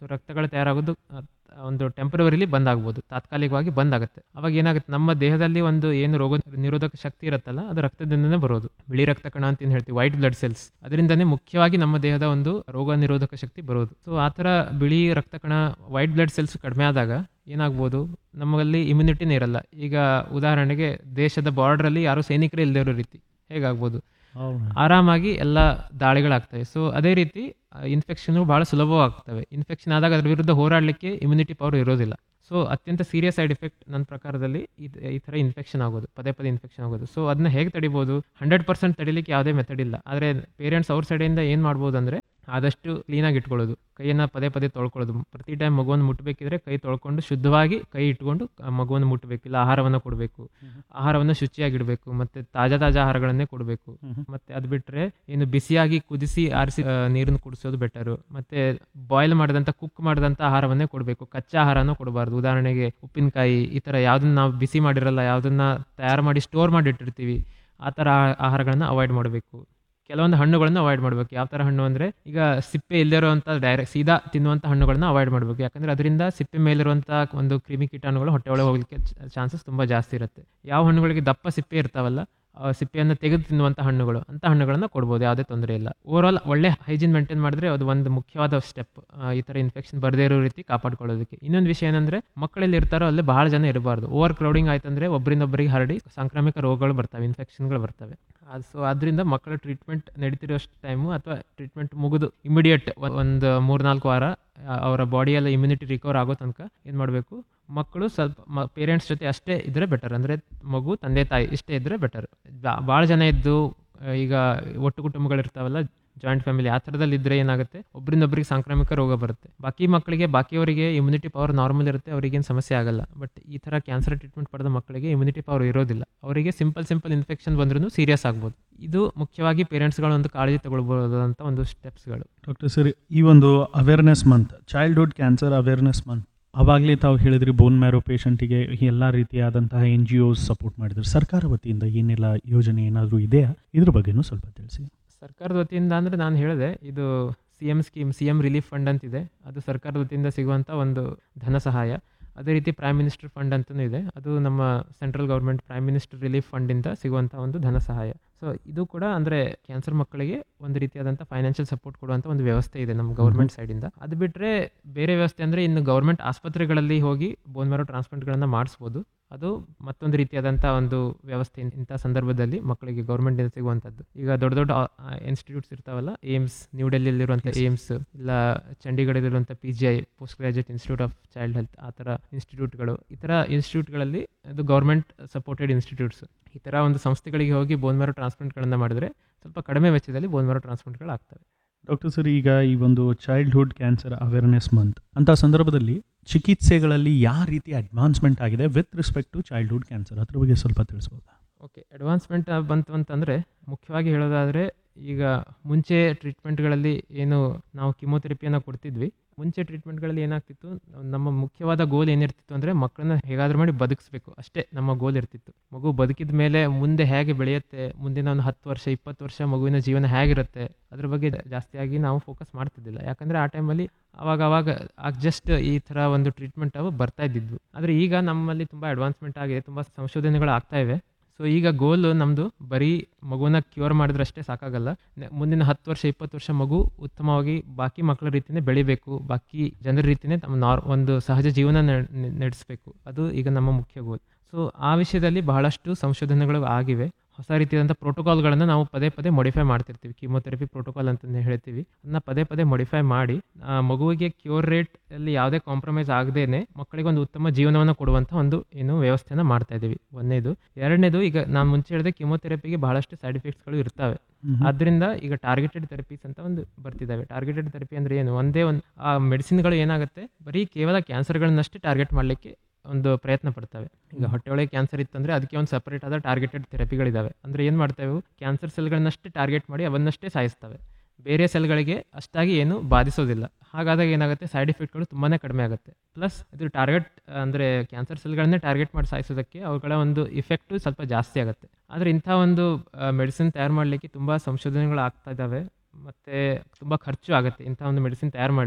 ಸೊ ರಕ್ತಗಳು ತಯಾರಾಗೋದು ಆ, ಒಂದು ಟೆಂಪ್ರವರಿಲಿ ಬಂದ್ ಆಗ್ಬೋದು ತಾತ್ಕಾಲಿಕವಾಗಿ ಬಂದ್ ಆಗುತ್ತೆ ಅವಾಗ ಏನಾಗುತ್ತೆ ನಮ್ಮ ದೇಹದಲ್ಲಿ ಒಂದು ಏನು ರೋಗ ನಿರೋಧಕ ಶಕ್ತಿ ಇರುತ್ತಲ್ಲ ಅದು ರಕ್ತದಿಂದನೇ ಬರೋದು ಬಿಳಿ ರಕ್ತ ಕಣ ಅಂತ ಏನು ಹೇಳ್ತೀವಿ ವೈಟ್ ಬ್ಲಡ್ ಸೆಲ್ಸ್ ಅದರಿಂದನೇ ಮುಖ್ಯವಾಗಿ ನಮ್ಮ ದೇಹದ ಒಂದು ರೋಗ ನಿರೋಧಕ ಶಕ್ತಿ ಬರೋದು ಸೊ ಆ ಥರ ಬಿಳಿ ರಕ್ತ ಕಣ ವೈಟ್ ಬ್ಲಡ್ ಸೆಲ್ಸ್ ಕಡಿಮೆ ಆದಾಗ ಏನಾಗ್ಬೋದು ನಮ್ಮಲ್ಲಿ ಇಮ್ಯುನಿಟಿನೇ ಇರಲ್ಲ ಈಗ ಉದಾಹರಣೆಗೆ ದೇಶದ ಬಾರ್ಡ್ರಲ್ಲಿ ಯಾರು ಸೈನಿಕರೇ ಇಲ್ಲದೆ ಇರೋ ರೀತಿ ಹೇಗಾಗ್ಬೋದು ಆರಾಮಾಗಿ ಎಲ್ಲ ದಾಳಿಗಳಾಗ್ತವೆ ಸೊ ಅದೇ ರೀತಿ ಇನ್ಫೆಕ್ಷನ್ ಬಹಳ ಸುಲಭವಾಗ್ತವೆ ಇನ್ಫೆಕ್ಷನ್ ಆದಾಗ ಅದ್ರ ವಿರುದ್ಧ ಹೋರಾಡಲಿಕ್ಕೆ ಇಮ್ಯುನಿಟಿ ಪವರ್ ಇರೋದಿಲ್ಲ ಸೊ ಅತ್ಯಂತ ಸೀರಿಯಸ್ ಸೈಡ್ ಎಫೆಕ್ಟ್ ನನ್ನ ಪ್ರಕಾರದಲ್ಲಿ ಇದ್- ಈ ಥರ ಇನ್ಫೆಕ್ಷನ್ ಆಗೋದು ಪದೇ ಪದೇ ಇನ್ಫೆಕ್ಷನ್ ಆಗೋದು ಸೊ ಅದನ್ನ ಹೇಗೆ ತಡಿಬೋದು ಹಂಡ್ರೆಡ್ ಪರ್ಸೆಂಟ್ ತಡಿಲಿಕ್ಕೆ ಯಾವುದೇ ಮೆಥಡ್ ಇಲ್ಲ ಆದರೆ ಪೇರೆಂಟ್ಸ್ ಅವ್ರ ಸೈಡಿಂದ ಏನು ಮಾಡ್ಬೋದು ಅಂದರೆ ಆದಷ್ಟು ಕ್ಲೀನಾಗಿ ಇಟ್ಕೊಳ್ಳೋದು ಕೈಯನ್ನು ಪದೇ ಪದೇ ತೊಳ್ಕೊಳ್ಳೋದು ಪ್ರತಿ ಟೈಮ್ ಮಗುವನ್ನು ಮುಟ್ಟಬೇಕಿದ್ರೆ ಕೈ ತೊಳ್ಕೊಂಡು ಶುದ್ಧವಾಗಿ ಕೈ ಇಟ್ಕೊಂಡು ಆ ಮಗುವನ್ನು ಮುಟ್ಟಬೇಕಿಲ್ಲ ಆಹಾರವನ್ನು ಕೊಡಬೇಕು ಆಹಾರವನ್ನು ಶುಚಿಯಾಗಿಡಬೇಕು ಮತ್ತೆ ತಾಜಾ ತಾಜಾ ಆಹಾರಗಳನ್ನೇ ಕೊಡಬೇಕು ಮತ್ತೆ ಅದು ಬಿಟ್ರೆ ಏನು ಬಿಸಿಯಾಗಿ ಕುದಿಸಿ ಆರಿಸಿ ಆ, ನೀರನ್ನು ಕುಡಿಸೋದು ಬೆಟರು ಮತ್ತೆ ಬಾಯ್ಲ್ ಮಾಡಿದಂಥ ಕುಕ್ ಮಾಡಿದಂಥ ಆಹಾರವನ್ನೇ ಕೊಡಬೇಕು ಕಚ್ಚಾ ಆಹಾರನೂ ಕೊಡಬಾರ್ದು ಉದಾಹರಣೆಗೆ ಉಪ್ಪಿನಕಾಯಿ ಈ ಥರ ಯಾವುದನ್ನ ನಾವು ಬಿಸಿ ಮಾಡಿರಲ್ಲ ಯಾವುದನ್ನ ತಯಾರು ಮಾಡಿ ಸ್ಟೋರ್ ಮಾಡಿ ಇಟ್ಟಿರ್ತೀವಿ ಆ ಥರ ಆ- ಆಹಾರಗಳನ್ನ ಅವಾಯ್ಡ್ ಮಾಡಬೇಕು ಕೆಲವೊಂದು ಹಣ್ಣುಗಳನ್ನ ಅವಾಯ್ಡ್ ಮಾಡಬೇಕು ಯಾವ ಥರ ಹಣ್ಣು ಅಂದರೆ ಈಗ ಸಿಪ್ಪೆ ಇಲ್ಲದಿರುವಂಥ ಡೈರೆಕ್ಟ್ ಸೀದಾ ತಿನ್ನುವಂಥ ಹಣ್ಣುಗಳನ್ನ ಅವಾಯ್ಡ್ ಮಾಡಬೇಕು ಯಾಕಂದರೆ ಅದರಿಂದ ಸಿಪ್ಪೆ ಮೇಲಿರುವಂಥ ಒಂದು ಕ್ರಿಮಿ ಕೀಟಾಣುಗಳು ಹೊಟ್ಟೆ ಒಳಗೆ ಹೋಗಲಿಕ್ಕೆ ಚಾನ್ಸಸ್ ತುಂಬ ಜಾಸ್ತಿ ಇರುತ್ತೆ ಯಾವ ಹಣ್ಣುಗಳಿಗೆ ದಪ್ಪ ಸಿಪ್ಪೆ ಇರ್ತಾವಲ್ಲ ಆ ಸಿಪ್ಪೆಯನ್ನು ತೆಗೆದು ತಿನ್ನುವಂಥ ಹಣ್ಣುಗಳು ಅಂಥ ಹಣ್ಣುಗಳನ್ನು ಕೊಡ್ಬೋದು ಯಾವುದೇ ತೊಂದರೆ ಇಲ್ಲ ಓವರಾಲ್ ಒಳ್ಳೆ ಹೈಜೀನ್ ಮೇಂಟೈನ್ ಮಾಡಿದ್ರೆ ಅದು ಒಂದು ಮುಖ್ಯವಾದ ಸ್ಟೆಪ್ ಈ ಥರ ಇನ್ಫೆಕ್ಷನ್ ಬರದೇ ಇರೋ ರೀತಿ ಕಾಪಾಡ್ಕೊಳ್ಳೋದಕ್ಕೆ ಇನ್ನೊಂದು ವಿಷಯ ಏನಂದ್ರೆ ಮಕ್ಕಳಲ್ಲಿ ಇರ್ತಾರೋ ಅಲ್ಲಿ ಬಹಳ ಜನ ಇರಬಾರ್ದು ಓವರ್ ಕ್ರೌಡಿಂಗ್ ಆಯ್ತಂದ್ರೆ ಒಬ್ಬರಿಂದ ಒಬ್ಬರಿಗೆ ಹರಡಿ ಸಾಂಕ್ರಾಮಿಕ ರೋಗಗಳು ಬರ್ತವೆ ಇನ್ಫೆಕ್ಷನ್ಗಳು ಬರ್ತವೆ ಅದು ಸೊ ಅದರಿಂದ ಮಕ್ಕಳ ಟ್ರೀಟ್ಮೆಂಟ್ ನಡೀತಿರೋಷ್ಟು ಟೈಮು ಅಥವಾ ಟ್ರೀಟ್ಮೆಂಟ್ ಮುಗಿದು ಇಮಿಡಿಯೇಟ್ ಒಂದು ಮೂರ್ನಾಲ್ಕು ವಾರ ಆ, ಅವರ ಬಾಡಿಯೆಲ್ಲ ಇಮ್ಯುನಿಟಿ ರಿಕವರ್ ಆಗೋ ತನಕ ಏನು ಮಾಡಬೇಕು ಮಕ್ಕಳು ಸ್ವಲ್ಪ ಪೇರೆಂಟ್ಸ್ ಜೊತೆ ಅಷ್ಟೇ ಇದ್ರೆ ಬೆಟರ್ ಅಂದರೆ ಮಗು ತಂದೆ ತಾಯಿ ಇಷ್ಟೇ ಇದ್ರೆ ಬೆಟರ್ ಭಾಳ ಜನ ಇದ್ದು ಆ, ಈಗ ಒಟ್ಟು ಕುಟುಂಬಗಳಿರ್ತಾವಲ್ಲ ಜಾಯಿಂಟ್ ಫ್ಯಾಮಿಲಿ ಆ ಥರದಲ್ಲಿ ಇದ್ರೆ ಏನಾಗುತ್ತೆ ಒಬ್ಬರಿಂದ ಒಬ್ಬರಿಗೆ ಸಾಂಕ್ರಾಮಿಕ ರೋಗ ಬರುತ್ತೆ ಬಾಕಿ ಮಕ್ಕಳಿಗೆ ಬಾಕಿಯವರಿಗೆ ಇಮ್ಯುನಿಟಿ ಪವರ್ ನಾರ್ಮಲ್ ಇರುತ್ತೆ ಅವರಿಗೇನು ಸಮಸ್ಯೆ ಆಗಲ್ಲ ಬಟ್ ಈ ಥರ ಕ್ಯಾನ್ಸರ್ ಟ್ರೀಟ್ಮೆಂಟ್ ಪಡೆದ ಮಕ್ಕಳಿಗೆ ಇಮ್ಯುನಿಟಿ ಪವರ್ ಇರೋದಿಲ್ಲ ಅವರಿಗೆ ಸಿಂಪಲ್ ಸಿಂಪಲ್ ಇನ್ಫೆಕ್ಷನ್ ಬಂದ್ರೂ ಸೀರಿಯಸ್ ಆಗ್ಬೋದು ಇದು ಮುಖ್ಯವಾಗಿ ಪೇರೆಂಟ್ಸ್ಗಳು ಒಂದು ಕಾಳಜಿ ತಗೊಳ್ಬೋದಂತ ಒಂದು ಸ್ಟೆಪ್ಸ್ಗಳು ಡಾಕ್ಟರ್ ಸರ್ ಈ ಒಂದು awareness month childhood cancer awareness month ಅವಾಗಲೇ ತಾವು ಹೇಳಿದ್ರಿ ಬೋನ್ ಮ್ಯಾರೋ ಪೇಷಂಟಿಗೆ ಎಲ್ಲ ರೀತಿಯಾದಂತಹ ಎನ್ ಜಿ ಒಸ್ ಸಪೋರ್ಟ್ ಮಾಡಿದ್ರು ಸರ್ಕಾರ ವತಿಯಿಂದ ಏನೆಲ್ಲ ಯೋಜನೆ ಏನಾದರೂ ಇದೆಯಾ ಇದ್ರ ಬಗ್ಗೆನೂ ಸ್ವಲ್ಪ ತಿಳಿಸಿ ಸರ್ಕಾರದ ವತಿಯಿಂದ ಅಂದರೆ ನಾನು ಹೇಳಿದೆ ಇದು C M scheme C M relief fund ಅಂತಿದೆ ಅದು ಸರ್ಕಾರದ ವತಿಯಿಂದ ಸಿಗುವಂಥ ಒಂದು ಧನ ಸಹಾಯ ಅದೇ ರೀತಿ ಪ್ರೈಮ್ ಮಿನಿಸ್ಟರ್ ಫಂಡ್ ಅಂತಲೂ ಇದೆ ಅದು ನಮ್ಮ central government prime minister relief ಫಂಡಿಂದ ಸಿಗುವಂಥ ಒಂದು ಧನ ಸಹಾಯ ಸೊ ಇದು ಕೂಡ ಅಂದರೆ ಕ್ಯಾನ್ಸರ್ ಮಕ್ಕಳಿಗೆ ಒಂದು ರೀತಿಯಾದಂಥ ಫೈನಾನ್ಷಿಯಲ್ ಸಪೋರ್ಟ್ ಕೊಡುವಂಥ ಒಂದು ವ್ಯವಸ್ಥೆ ಇದೆ ನಮ್ಮ ಗೌರ್ಮೆಂಟ್ ಸೈಡಿಂದ ಅದು ಬಿಟ್ಟರೆ ಬೇರೆ ವ್ಯವಸ್ಥೆ ಅಂದರೆ ಇನ್ನು ಗೌರ್ಮೆಂಟ್ ಆಸ್ಪತ್ರೆಗಳಲ್ಲಿ ಹೋಗಿ ಬೋನ್ ಮ್ಯಾರೋ ಟ್ರಾನ್ಸ್ಪ್ಲಾಂಟ್ಗಳನ್ನು ಮಾಡಿಸ್ಬೋದು ಅದು ಮತ್ತೊಂದು ರೀತಿಯಾದಂಥ ಒಂದು ವ್ಯವಸ್ಥೆ ಇನ್- ಇಂಥ ಸಂದರ್ಭದಲ್ಲಿ ಮಕ್ಕಳಿಗೆ ಗೌರ್ಮೆಂಟಿಂದ ಸಿಗುವಂಥದ್ದು ಈಗ ದೊಡ್ಡ ದೊಡ್ಡ ಇನ್ಸ್ಟಿಟ್ಯೂಟ್ಸ್ ಇರ್ತಾವಲ್ಲ ಏಮ್ಸ್ ನ್ಯೂ ಡೆಲ್ಲಿಯಲ್ಲಿರುವಂಥ ಏಮ್ಸ್ ಇಲ್ಲ ಚಂಡೀಗಢದಲ್ಲಿರುವಂಥ P G I post graduate institute of child health ಆ ಥರ ಇನ್ಸ್ಟಿಟ್ಯೂಟ್ಗಳು ಈ ಥರ ಇನ್ಸ್ಟಿಟ್ಯೂಟ್ಗಳಲ್ಲಿ ಅದು ಗೌರ್ಮೆಂಟ್ ಸಪೋರ್ಟೆಡ್ ಇನ್ಸ್ಟಿಟ್ಯೂಟ್ಸ್ ಈ ಥರ ಒಂದು ಸಂಸ್ಥೆಗಳಿಗೆ ಹೋಗಿ ಬೋನ್ ಮ್ಯಾರೋ ಟ್ರಾನ್ಸ್ಪ್ಲಾಂಟ್ಗಳನ್ನು ಮಾಡಿದ್ರೆ ಸ್ವಲ್ಪ ಕಡಿಮೆ ವೆಚ್ಚದಲ್ಲಿ ಬೋನ್ ಮ್ಯಾರೋ ಟ್ರಾನ್ಸ್ಪ್ಲಾಂಟ್ಗಳು ಆಗ್ತವೆ ಡಾಕ್ಟರ್ ಸರ್ ಈಗ ಈ ಒಂದು ಚೈಲ್ಡ್ಹುಡ್ ಕ್ಯಾನ್ಸರ್ ಅವೇರ್ನೆಸ್ ಮಂತ್ ಅಂತ ಸಂದರ್ಭದಲ್ಲಿ ಚಿಕಿತ್ಸೆಗಳಲ್ಲಿ ಯಾವ ರೀತಿ ಅಡ್ವಾನ್ಸ್ಮೆಂಟ್ ಆಗಿದೆ with respect to childhood cancer ಅದ್ರ ಬಗ್ಗೆ ಸ್ವಲ್ಪ ತಿಳಿಸ್ಬೋದಾ ಓಕೆ ಅಡ್ವಾನ್ಸ್ಮೆಂಟ್ ಬಂತು ಅಂತಂದರೆ ಮುಖ್ಯವಾಗಿ ಹೇಳೋದಾದರೆ ಈಗ ಮುಂಚೆ ಟ್ರೀಟ್ಮೆಂಟ್ಗಳಲ್ಲಿ ಏನು ನಾವು ಕಿಮೋಥೆರಪಿಯನ್ನು ಕೊಡ್ತಿದ್ವಿ ಮುಂಚೆ ಟ್ರೀಟ್ಮೆಂಟ್ಗಳಲ್ಲಿ ಏನಾಗ್ತಿತ್ತು ನಮ್ಮ ಮುಖ್ಯವಾದ ಗೋಲ್ ಏನಿರ್ತಿತ್ತು ಅಂದರೆ ಮಕ್ಕಳನ್ನ ಹೇಗಾದ್ರೂ ಮಾಡಿ ಬದುಕಿಸ್ಬೇಕು ಅಷ್ಟೇ ನಮ್ಮ ಗೋಲ್ ಇರ್ತಿತ್ತು ಮಗು ಬದುಕಿದ ಮೇಲೆ ಮುಂದೆ ಹೇಗೆ ಬೆಳೆಯುತ್ತೆ ಮುಂದಿನ ಒಂದು ಹತ್ತು ವರ್ಷ ಇಪ್ಪತ್ತು ವರ್ಷ ಮಗುವಿನ ಜೀವನ ಹೇಗಿರುತ್ತೆ ಅದ್ರ ಬಗ್ಗೆ ಜಾಸ್ತಿಯಾಗಿ ನಾವು ಫೋಕಸ್ ಮಾಡ್ತಿದ್ದಿಲ್ಲ ಯಾಕಂದರೆ ಆ ಟೈಮಲ್ಲಿ ಅವಾಗ ಅವಾಗ ಜಸ್ಟ್ ಈ ಥರ ಒಂದು ಟ್ರೀಟ್ಮೆಂಟ್ ಅವು ಬರ್ತಾ ಇದ್ದಿದ್ವು ಆದರೆ ಈಗ ನಮ್ಮಲ್ಲಿ ತುಂಬ ಅಡ್ವಾನ್ಸ್ಮೆಂಟ್ ಆಗಿದೆ ತುಂಬ ಸಂಶೋಧನೆಗಳು ಆಗ್ತಾ ಇವೆ ಸೊ ಈಗ ಗೋಲ್ ನಮ್ಮದು ಬರೀ ಮಗುವನ್ನ ಕ್ಯೂರ್ ಮಾಡಿದ್ರಷ್ಟೇ ಸಾಕಾಗಲ್ಲ ನೆ- ಮುಂದಿನ ಹತ್ತು ವರ್ಷ ಇಪ್ಪತ್ತು ವರ್ಷ ಮಗು ಉತ್ತಮವಾಗಿ ಬಾಕಿ ಮಕ್ಕಳ ರೀತಿಯೇ ಬೆಳಿಬೇಕು ಬಾಕಿ ಜನರ ರೀತಿಯೇ ತಮ್ಮ ನಾರ್ ಒಂದು ಸಹಜ ಜೀವನ ನಡೆಸಬೇಕು ಅದು ಈಗ ನಮ್ಮ ಮುಖ್ಯ ಗೋಲ್ ಸೊ ಆ ವಿಷಯದಲ್ಲಿ ಬಹಳಷ್ಟು ಸಂಶೋಧನೆಗಳು ಆಗಿವೆ ಹೊಸ ರೀತಿಯಾದಂಥ ಪ್ರೋಟೋಕಾಲ್ಗಳನ್ನು ನಾವು ಪದೇ ಪದೇ ಮಾಡಿಫೈ ಮಾಡ್ತಿರ್ತೀವಿ ಕೀಮೋಥೆರಪಿ ಪ್ರೋಟೋಕಾಲ್ ಅಂತಂದು ಹೇಳ್ತೀವಿ ಅದನ್ನ ಪದೇ ಪದೇ ಮಾಡಿಫೈ ಮಾಡಿ ಆ, ಮಗುವಿಗೆ ಕ್ಯೂರ್ ರೇಟ್ ಅಲ್ಲಿ ಯಾವುದೇ ಕಾಂಪ್ರಮೈಸ್ ಆಗದೇನೆ ಮಕ್ಕಳಿಗೆ ಒಂದು ಉತ್ತಮ ಜೀವನವನ್ನು ಕೊಡುವಂಥ ಒಂದು ಏನು ವ್ಯವಸ್ಥೆನ ಮಾಡ್ತಾ ಇದ್ದೀವಿ ಒಂದನೇದು ಎರಡನೇದು ಈಗ ನಾನು ಮುಂಚೆ ಹೇಳಿದೆ ಕಿಮೋಥೆರಪಿಗೆ ಬಹಳಷ್ಟು ಸೈಡ್ ಎಫೆಕ್ಟ್ಸ್ಗಳು ಇರ್ತವೆ ಆದ್ದರಿಂದ ಈಗ ಟಾರ್ಗೆಟೆಡ್ ಥೆರಪೀಸ್ ಅಂತ ಒಂದು ಬರ್ತಿದ್ದಾವೆ ಟಾರ್ಗೆಟೆಡ್ ಥೆರಪಿ ಅಂದ್ರೆ ಏನು ಒಂದೇ ಒಂದು ಆ ಮೆಡಿಸಿನ್ಗಳು ಏನಾಗುತ್ತೆ ಬರೀ ಕೇವಲ ಕ್ಯಾನ್ಸರ್ಗಳನ್ನಷ್ಟೇ ಟಾರ್ಗೆಟ್ ಮಾಡಲಿಕ್ಕೆ ಒಂದು ಪ್ರಯತ್ನ ಪಡ್ತವೆ ಈಗ ಹೊಟ್ಟೆಯೊಳಗೆ ಕ್ಯಾನ್ಸರ್ ಇತ್ತಂದ್ರೆ ಅದಕ್ಕೆ ಒಂದು ಸಪರೇಟ್ ಆದ ಟಾರ್ಗೆಟೆಡ್ ಥೆರಪಿಗಳಿದಾವೆ ಅಂದ್ರೆ ಏನು ಮಾಡ್ತವೆ ಕ್ಯಾನ್ಸರ್ ಸೆಲ್ಗಳನ್ನಷ್ಟೇ ಟಾರ್ಗೆಟ್ ಮಾಡಿ ಅವನ್ನಷ್ಟೇ ಸಾಯಿಸ್ತವೆ ಬೇರೆ ಸೆಲ್ಗಳಿಗೆ ಅಷ್ಟಾಗಿ ಏನು ಬಾಧಿಸೋದಿಲ್ಲ ಹಾಗಾದಾಗ ಏನಾಗುತ್ತೆ ಸೈಡ್ ಎಫೆಕ್ಟ್ಗಳು ತುಂಬಾ ಕಡಿಮೆ ಆಗುತ್ತೆ ಪ್ಲಸ್ ಇದು ಟಾರ್ಗೆಟ್ ಅಂದರೆ ಕ್ಯಾನ್ಸರ್ ಸೆಲ್ಗಳನ್ನೇ ಟಾರ್ಗೆಟ್ ಮಾಡಿ ಸಾಯಿಸೋದಕ್ಕೆ ಅವುಗಳ ಒಂದು ಇಫೆಕ್ಟು ಸ್ವಲ್ಪ ಜಾಸ್ತಿ ಆಗುತ್ತೆ ಆದರೆ ಇಂಥ ಒಂದು ಮೆಡಿಸಿನ್ ತಯಾರು ಮಾಡಲಿಕ್ಕೆ ತುಂಬ ಸಂಶೋಧನೆಗಳು ಆಗ್ತಾ ಇದ್ದಾವೆ ಮತ್ತು ತುಂಬ ಖರ್ಚು ಆಗುತ್ತೆ ಇಂಥ ಒಂದು ಮೆಡಿಸಿನ್ ತಯಾರು ಮಾಡಲಿಕ್ಕೆ